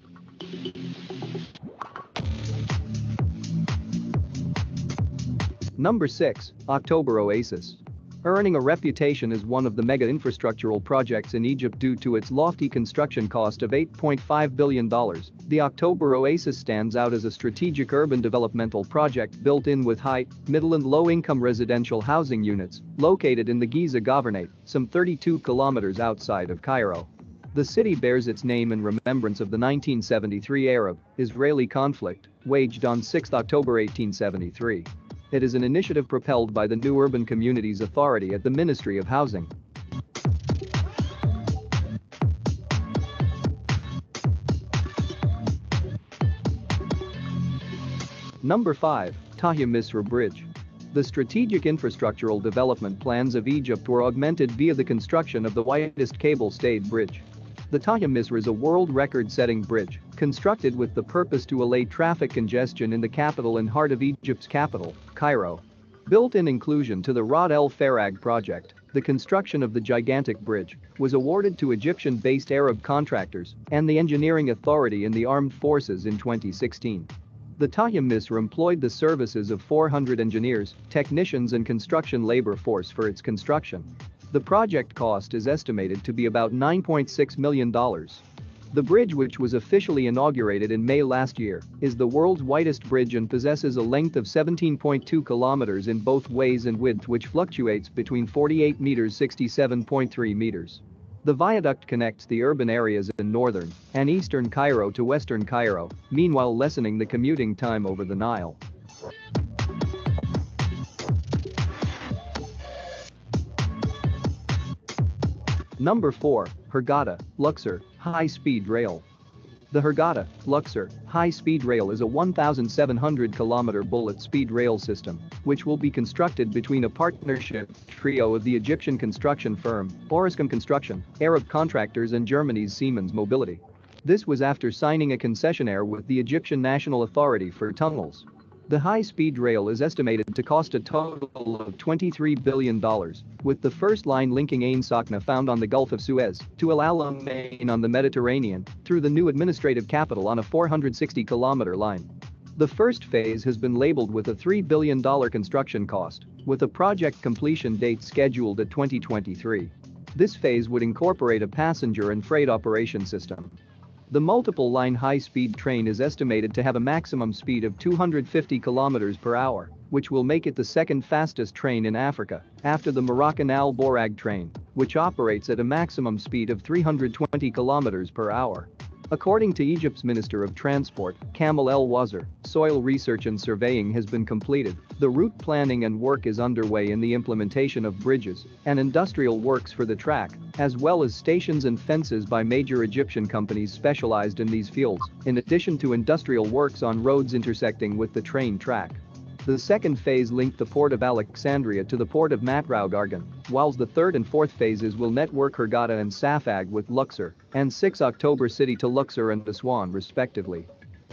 Number 6, October Oasis. Earning a reputation as one of the mega infrastructural projects in Egypt due to its lofty construction cost of $8.5 billion, the October Oasis stands out as a strategic urban developmental project built in with high, middle and low-income residential housing units located in the Giza Governorate, some 32 kilometers outside of Cairo. The city bears its name in remembrance of the 1973 Arab-Israeli conflict waged on 6 October 1873. It is an initiative propelled by the New Urban Communities Authority at the Ministry of Housing. Number 5. Tahya Misra Bridge. The strategic infrastructural development plans of Egypt were augmented via the construction of the widest cable-stayed bridge. The Tahya Misra is a world record-setting bridge, constructed with the purpose to allay traffic congestion in the capital and heart of Egypt's capital, Cairo. Built in inclusion to the Rod El Farag project, the construction of the gigantic bridge was awarded to Egyptian-based Arab contractors and the engineering authority in the armed forces in 2016. The Tahya Misra employed the services of 400 engineers, technicians and construction labor force for its construction. The project cost is estimated to be about $9.6 million. The bridge which was officially inaugurated in May last year is the world's widest bridge and possesses a length of 17.2 kilometers in both ways and width which fluctuates between 48 meters 67.3 meters. The viaduct connects the urban areas in northern and eastern Cairo to western Cairo, meanwhile lessening the commuting time over the Nile. Number 4, Hurghada, Luxor, High-Speed Rail. The Hurghada, Luxor, High-Speed Rail is a 1,700-kilometer bullet-speed rail system, which will be constructed between a partnership trio of the Egyptian construction firm, Orascom Construction, Arab contractors and Germany's Siemens Mobility. This was after signing a concessionaire with the Egyptian National Authority for Tunnels. The high-speed rail is estimated to cost a total of $23 billion, with the first line linking Ain Sakna found on the Gulf of Suez to El Alamein on the Mediterranean through the new administrative capital on a 460-kilometer line. The first phase has been labeled with a $3 billion construction cost, with a project completion date scheduled at 2023. This phase would incorporate a passenger and freight operation system. The multiple line high-speed train is estimated to have a maximum speed of 250 km per hour, which will make it the second fastest train in Africa, after the Moroccan Al Borag train, which operates at a maximum speed of 320 km per hour. According to Egypt's Minister of Transport, Kamal El Wazir, soil research and surveying has been completed, the route planning and work is underway in the implementation of bridges and industrial works for the track, as well as stations and fences by major Egyptian companies specialized in these fields, in addition to industrial works on roads intersecting with the train track. The second phase linked the port of Alexandria to the port of Matrao Gargan, whilst the third and fourth phases will network Hurghada and Safag with Luxor and 6 October City to Luxor and Aswan respectively.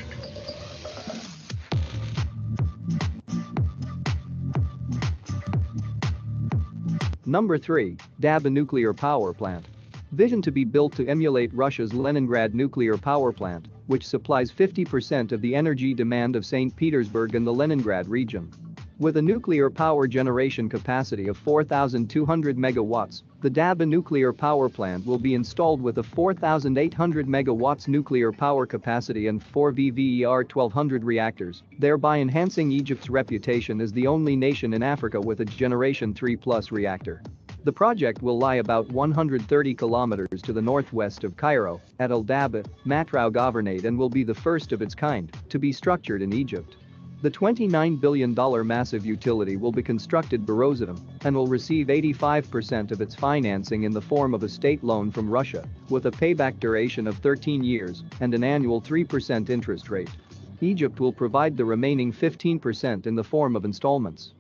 Number 3. Daba Nuclear Power Plant. Vision to be built to emulate Russia's Leningrad nuclear power plant, which supplies 50% of the energy demand of St. Petersburg and the Leningrad region. With a nuclear power generation capacity of 4,200 megawatts, the Daba nuclear power plant will be installed with a 4,800 megawatts nuclear power capacity and 4 VVER 1200 reactors, thereby enhancing Egypt's reputation as the only nation in Africa with a Generation 3 Plus reactor. The project will lie about 130 kilometers to the northwest of Cairo, at El Daba, Matrao Governorate and will be the first of its kind to be structured in Egypt. The $29 billion massive utility will be constructed Jerusalem and will receive 85% of its financing in the form of a state loan from Russia, with a payback duration of 13 years and an annual 3% interest rate. Egypt will provide the remaining 15% in the form of installments.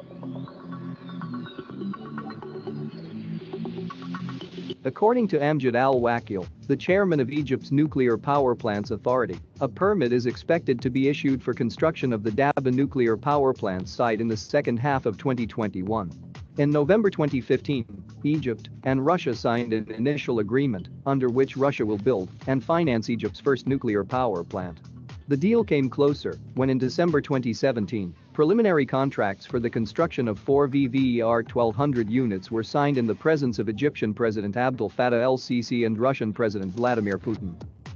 According to Amjad Al Wakil, the chairman of Egypt's Nuclear Power Plants Authority, a permit is expected to be issued for construction of the Daba nuclear power plant site in the second half of 2021. In November 2015, Egypt and Russia signed an initial agreement under which Russia will build and finance Egypt's first nuclear power plant. The deal came closer when in December 2017, preliminary contracts for the construction of four VVER 1200 units were signed in the presence of Egyptian President Abdel Fattah el-Sisi and Russian President Vladimir Putin.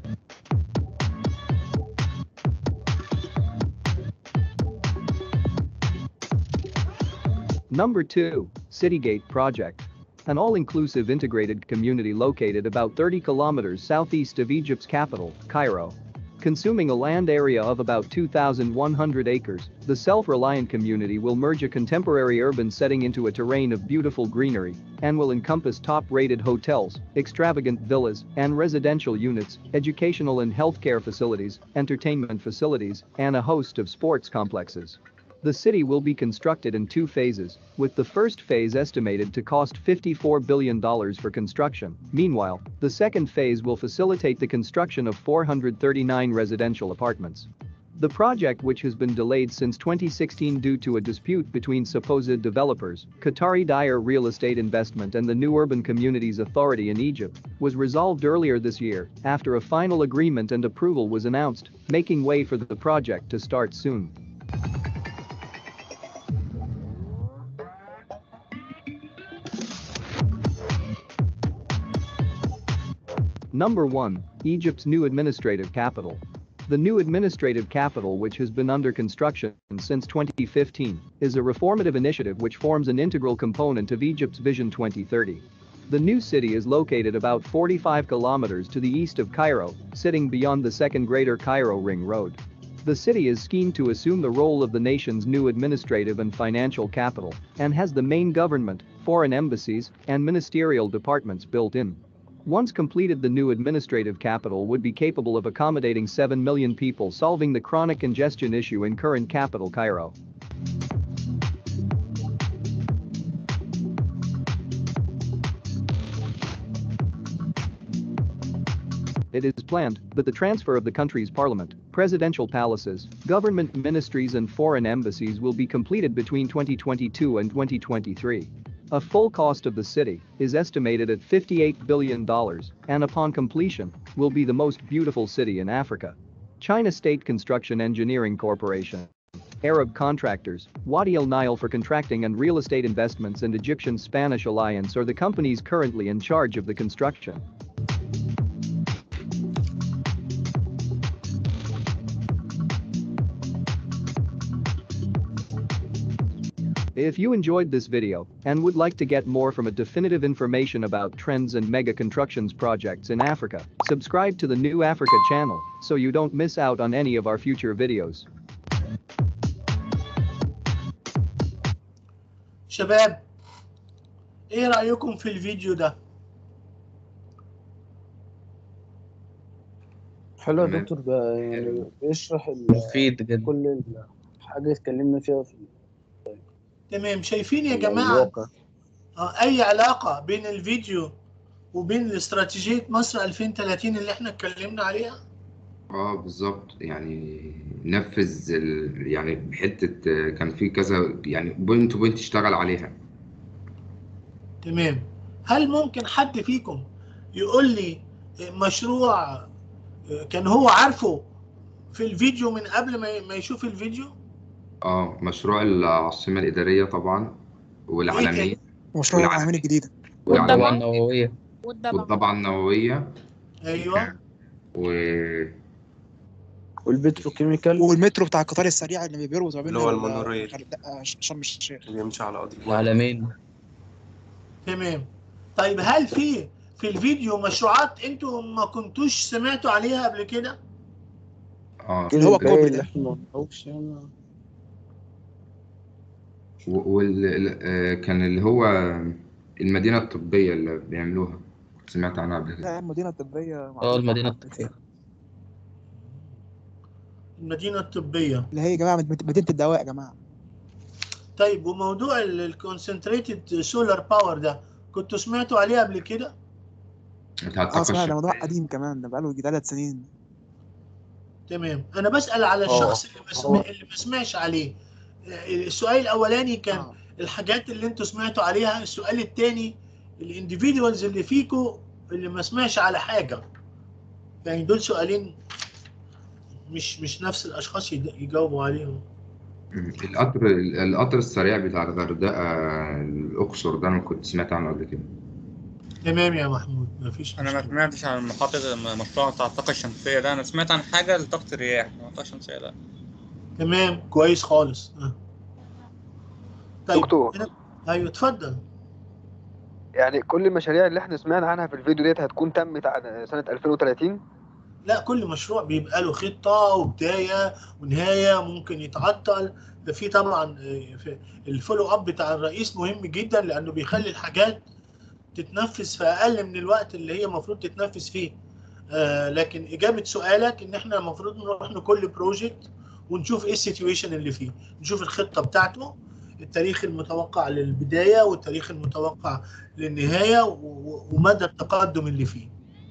Number 2. Citygate Project. An all-inclusive integrated community located about 30 kilometers southeast of Egypt's capital, Cairo. Consuming a land area of about 2,100 acres, the self-reliant community will merge a contemporary urban setting into a terrain of beautiful greenery and will encompass top-rated hotels, extravagant villas and residential units, educational and healthcare facilities, entertainment facilities, and a host of sports complexes. The city will be constructed in two phases, with the first phase estimated to cost $54 billion for construction. Meanwhile, the second phase will facilitate the construction of 439 residential apartments. The project which has been delayed since 2016 due to a dispute between supposed developers, Qatari Dyer Real Estate Investment and the New Urban Communities Authority in Egypt, was resolved earlier this year after a final agreement and approval was announced, making way for the project to start soon. Number 1. Egypt's new administrative capital. The new administrative capital which has been under construction since 2015 is a reformative initiative which forms an integral component of Egypt's Vision 2030. The new city is located about 45 kilometers to the east of Cairo, sitting beyond the second Greater Cairo Ring Road. The city is schemed to assume the role of the nation's new administrative and financial capital and has the main government, foreign embassies, and ministerial departments built in. Once completed the new administrative capital would be capable of accommodating 7 million people solving the chronic congestion issue in current capital Cairo. It is planned that the transfer of the country's parliament, presidential palaces, government ministries and foreign embassies will be completed between 2022 and 2023. A full cost of the city is estimated at $58 billion and upon completion will be the most beautiful city in Africa. China State Construction Engineering Corporation Arab contractors, Wadi Al Nile for contracting and real estate investments and Egyptian Spanish Alliance are the companies currently in charge of the construction. If you enjoyed this video and would like to get more from a definitive information about trends and mega constructions projects in Africa, subscribe to the New Africa channel so you don't miss out on any of our future videos. شباب ايه رأيكم في الفيديو ده حلو يا تمام. دكتور ده يعني بيشرح ال- مفيد جدا كل الحاجة اتكلمنا فيها في تمام شايفين يا جماعة الواقع آه، اي علاقة بين الفيديو وبين استراتيجية مصر 2030 اللي احنا اتكلمنا عليها اه بالظبط يعني نفذ ال... يعني حتة آه، كان في كذا يعني بوينت تو بوينت اشتغل عليها تمام هل ممكن حد فيكم يقول لي مشروع آه، كان هو عارفه في الفيديو من قبل ما ما يشوف الفيديو اه مشروع العاصمة الإدارية طبعا والعالمية مشروع والعالمية العوامل الجديدة والضبعة النووية والضبعة النووية ايوه و والبتروكيميكال والمترو بتاع القطار السريع اللي بيربط ما بين اللي هو ال- المونوريل. الغردقة شرم الشيخ بيمشي على قضية وعالمين تمام طيب هل في في الفيديو مشروعات انتوا ما كنتوش سمعتوا عليها قبل كده اه اللي هو الباقي الكوبري اللي ده احنا ما نعرفش يعني و- وال ال- آه، كان اللي هو المدينة الطبية اللي بيعملوها سمعت عنها قبل كده لا المدينة الطبية اه معروفة المدينة وحاطين فيها. المدينة الطبية اللي هي يا جماعة مد- مدينة الدواء يا جماعة طيب وموضوع الكونسنتريتد سولار باور ده كنتوا سمعتوا عليه قبل كده بتاع اه الطاقة اسمها ده موضوع الشمسية قديم كمان ده بقاله يجي ثلاث سنين تمام انا بسأل على اه الشخص اللي ما سمع اللي ما سمعش عليه السؤال الاولاني كان اه الحاجات اللي انتوا سمعتوا عليها السؤال الثاني الانديفيدوالز اللي فيكوا اللي ما سمعش على حاجة يعني دول سؤالين مش مش نفس الاشخاص يد- يجاوبوا عليهم مم. القطر القطر السريع بتاع الغردقة الأقصر ده أنا كنت سمعت عنه قبل كده تمام يا محمود ما فيش انا ما مشكلة سمعتش عن محطة المشروع بتاع الطاقة الشمسية ده انا سمعت عن حاجة لطاقة الرياح إنما الطاقة الشمسية لا تمام كويس خالص آه. طيب دكتور أنا... ايوه اتفضل يعني كل المشاريع اللي احنا سمعنا عنها في الفيديو ديت هتكون تمت عن سنة 2030 لا كل مشروع بيبقى له خطة وبداية ونهاية ممكن يتعطل ده في طبعا آه، في الفولو اب بتاع الرئيس مهم جدا لانه بيخلي الحاجات تتنفذ في اقل من الوقت اللي هي المفروض تتنفذ فيه آه لكن اجابة سؤالك ان احنا المفروض نروح لكل بروجكت ونشوف ايه السيتويشن اللي فيه نشوف الخطة بتاعته التاريخ المتوقع للبداية والتاريخ المتوقع للنهاية و- و- ومدى التقدم اللي فيه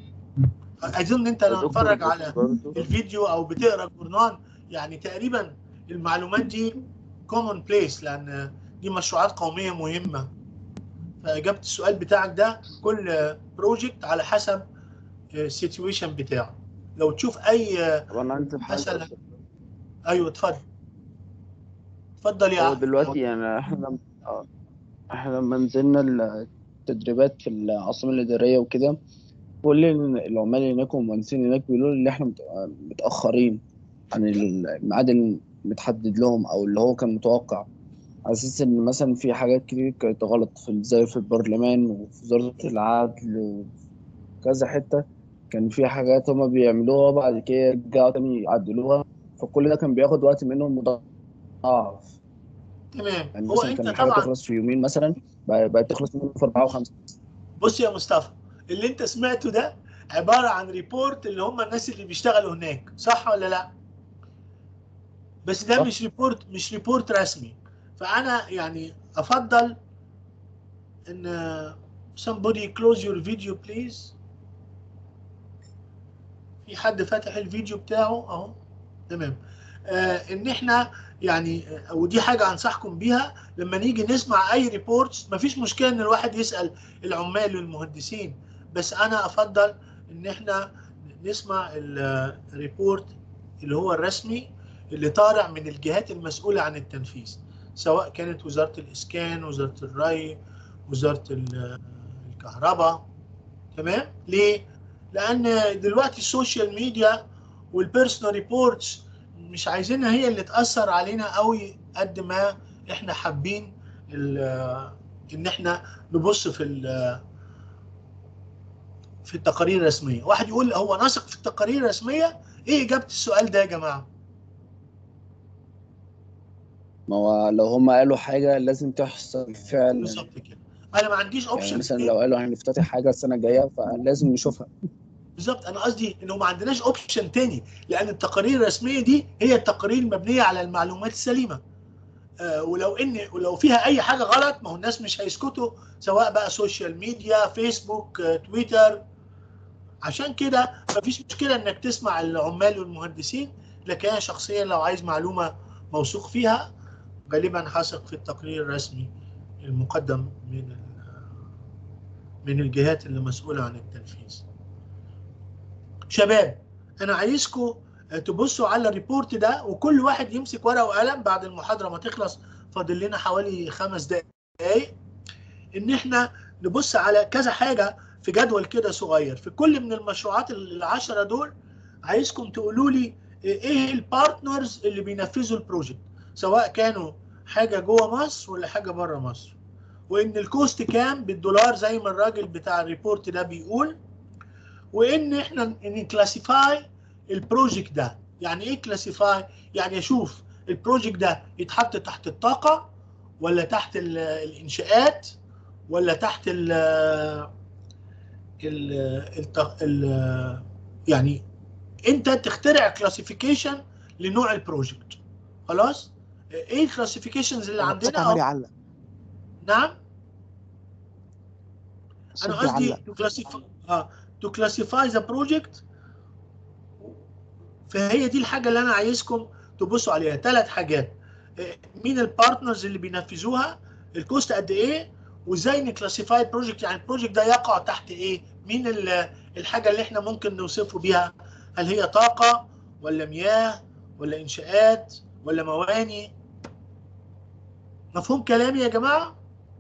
اظن انت لو دكتور تتفرج بس على برضه الفيديو او بتقرا الجورنال يعني تقريبا المعلومات دي كومون بليس لان دي مشروعات قوميه مهمه فاجابه السؤال بتاعك ده كل بروجكت على حسب السيتويشن بتاعه لو تشوف اي طب انا عندي حاجة مثلا ايوه اتفضل اتفضل يا هو احمد دلوقتي يعني احنا لما اه احنا لما نزلنا التدريبات في العاصمة الإدارية وكده كل العمال اللي هناك والمهندسين هناك بيقولوا ان احنا مت- متأخرين عن الميعاد اللي متحدد لهم او اللي هو كان متوقع على اساس ان مثلا في حاجات كتير كانت غلط في زي في البرلمان وفي وزارة العدل وكذا حتة كان في حاجات هما بيعملوها بعد كده يرجعوا تاني يعدلوها فكل ده كان بياخد وقت منهم مضاعف تمام يعني هو مثلا انت كان الحاجة طبعا تخلص في يومين مثلا بقى- بقت تخلص منهم في أربعة وخمسة بص يا مصطفى اللي انت سمعته ده عباره عن ريبورت اللي هم الناس اللي بيشتغلوا هناك صح ولا لا بس ده صح. مش ريبورت مش ريبورت رسمي فانا يعني افضل ان somebody close your video please في حد فاتح الفيديو بتاعه اهو تمام آه ان احنا يعني آه، ودي حاجه انصحكم بيها لما نيجي نسمع اي ريبورتس مفيش مشكله ان الواحد يسال العمال والمهندسين بس انا افضل ان احنا نسمع الريبورت اللي هو الرسمي اللي طالع من الجهات المسؤوله عن التنفيذ سواء كانت وزاره الاسكان وزاره الري وزاره ال- الكهرباء تمام ليه لان دلوقتي السوشيال ميديا والبيرسونال ريبورتس مش عايزينها هي اللي تاثر علينا قوي قد ما احنا حابين ال- ان احنا نبص في ال- في التقارير الرسميه واحد يقول هو نثق في التقارير الرسميه ايه اجابه السؤال ده يا جماعه ما هو لو هم قالوا حاجة لازم تحصل فعلا بالظبط كده انا ما عنديش يعني اوبشن مثلا لو قالوا هنفتتح حاجة السنة الجاية فلازم نشوفها بالظبط انا قصدي انه ما عندناش اوبشن تاني لان التقارير الرسميه دي هي التقارير المبنيه على المعلومات السليمه آه ولو ان ولو فيها اي حاجه غلط ما هو الناس مش هيسكتوا سواء بقى سوشيال ميديا فيسبوك آه، تويتر عشان كده مفيش مشكله انك تسمع العمال والمهندسين لكن انا شخصيا لو عايز معلومه موثوق فيها غالبا هثق في التقرير الرسمي المقدم من ال- من الجهات اللي مسؤوله عن التنفيذ شباب انا عايزكم تبصوا على الريبورت ده وكل واحد يمسك ورقه وقلم بعد المحاضره ما تخلص فاضل لنا حوالي خمس دقائق ان احنا نبص على كذا حاجه في جدول كده صغير في كل من المشروعات العشرة دول عايزكم تقولوا لي ايه البارتنرز اللي بينفذوا البروجكت سواء كانوا حاجه جوه مصر ولا حاجه بره مصر وان الكوست كام بالدولار زي ما الراجل بتاع الريبورت ده بيقول وان احنا نكلاسيفاي البروجكت ده يعني ايه كلاسيفاي يعني اشوف البروجكت ده يتحط تحت الطاقه ولا تحت ال- الانشاءات ولا تحت ال ال الت- ال يعني انت تخترع كلاسيفيكيشن لنوع البروجكت خلاص ايه الكلاسيفيكيشنز اللي صوتك عندنا عمال أو- يعلق نعم الصوت انا قصدي بيعلق to classify اه to classify the project فهي دي الحاجه اللي انا عايزكم تبصوا عليها ثلاث حاجات آه، مين البارتنرز اللي بينفذوها الكوست قد ايه وازاي نكلاسيفاي البروجكت يعني البروجكت ده يقع تحت ايه مين ال- الحاجه اللي احنا ممكن نوصفه بيها هل هي طاقه ولا مياه ولا انشاءات ولا مواني مفهوم كلامي يا جماعه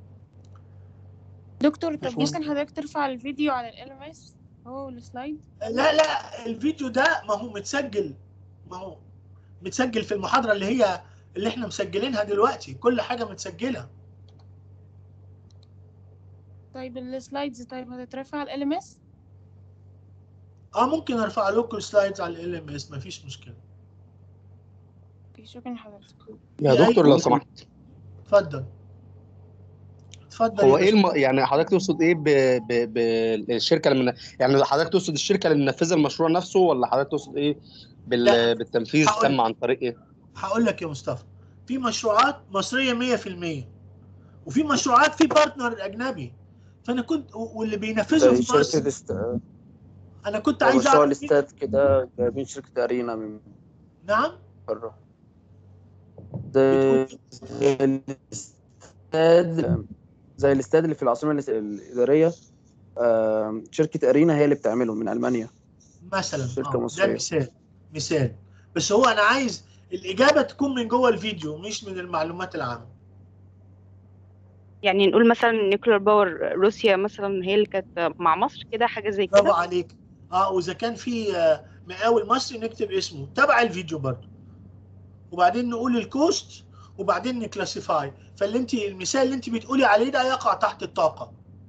دكتور طب مفهوم. ممكن حضرتك ترفع الفيديو على ال LMS هو السلايد لا لا الفيديو ده ما هو متسجل ما هو متسجل في المحاضرة اللي هي اللي احنا مسجلينها دلوقتي كل حاجة متسجلة طيب السلايدز طيب هتترفع على ال LMS اه ممكن ارفع لكم سلايدز على ال ام اس مفيش مشكلة اوكي شكرا لحضرتك يا في أي دكتور لو سؤال؟ سمحت اتفضل اتفضل هو يا ايه الم... باشمهندس. يعني حضرتك تقصد ايه ب... ب... بالشركه اللي من... يعني حضرتك تقصد الشركه اللي منفذه المشروع نفسه ولا حضرتك تقصد ايه بال... لا. بالتنفيذ هقول- تم عن طريق ايه؟ هقول لك يا مصطفى في مشروعات مصرية 100% وفي مشروعات في بارتنر اجنبي فانا كنت و- واللي بينفذه زي في شركة مصر است... انا كنت زي عايز مشروع اعرف مين- الاستاد كده جايبين شركة أرينا من نعم بره زي زي الاستاد زي الاستاد اللي في العاصمة الاس- الإدارية آم، شركة أرينا هي اللي بتعمله من ألمانيا مثلا شركة آه، ده مصرية مثال مثال بس هو انا عايز الاجابه تكون من جوه الفيديو مش من المعلومات العامه يعني نقول مثلا نيوكلير باور روسيا مثلا هي اللي كانت مع مصر كده حاجة زي برافو كده عليك اه واذا كان في آه، مقاول مصري نكتب اسمه تبع الفيديو برضه وبعدين نقول الكوست وبعدين نكلاسيفاي فاللي انت المثال اللي انت بتقولي عليه ده يقع تحت الطاقه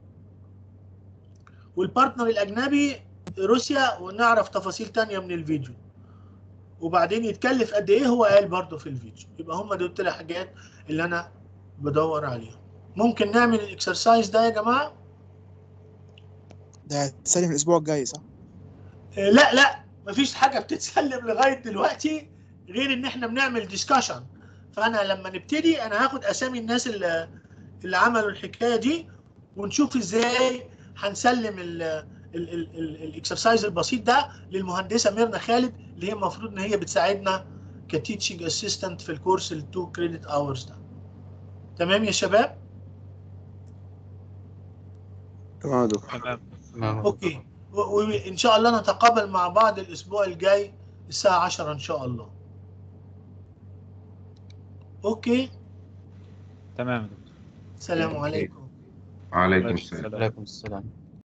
والبارتنر الاجنبي روسيا ونعرف تفاصيل تانية من الفيديو وبعدين يتكلف قد ايه هو قال برضه في الفيديو يبقى هم دول الثلاث حاجات اللي انا بدور عليهم ممكن نعمل الاكسرسايز ده يا جماعه ده هتسلم الاسبوع الجاي صح؟ آه، لا لا مفيش حاجه بتتسلم لغايه دلوقتي غير ان احنا بنعمل ديسكشن فانا لما نبتدي انا هاخد اسامي الناس اللي اللي عملوا الحكايه دي ونشوف ازاي هنسلم الاكسرسايز البسيط ده للمهندسه ميرنا خالد اللي هي المفروض ان هي بتساعدنا كتيتشنج اسيستنت في الكورس التو كريدت اورز ده تمام يا شباب تمام يا دكتور تمام اوكي و- وان شاء الله نتقابل مع بعض الاسبوع الجاي الساعه 10 ان شاء الله اوكي تمام السلام عليكم وعليكم السلام عليكم السلام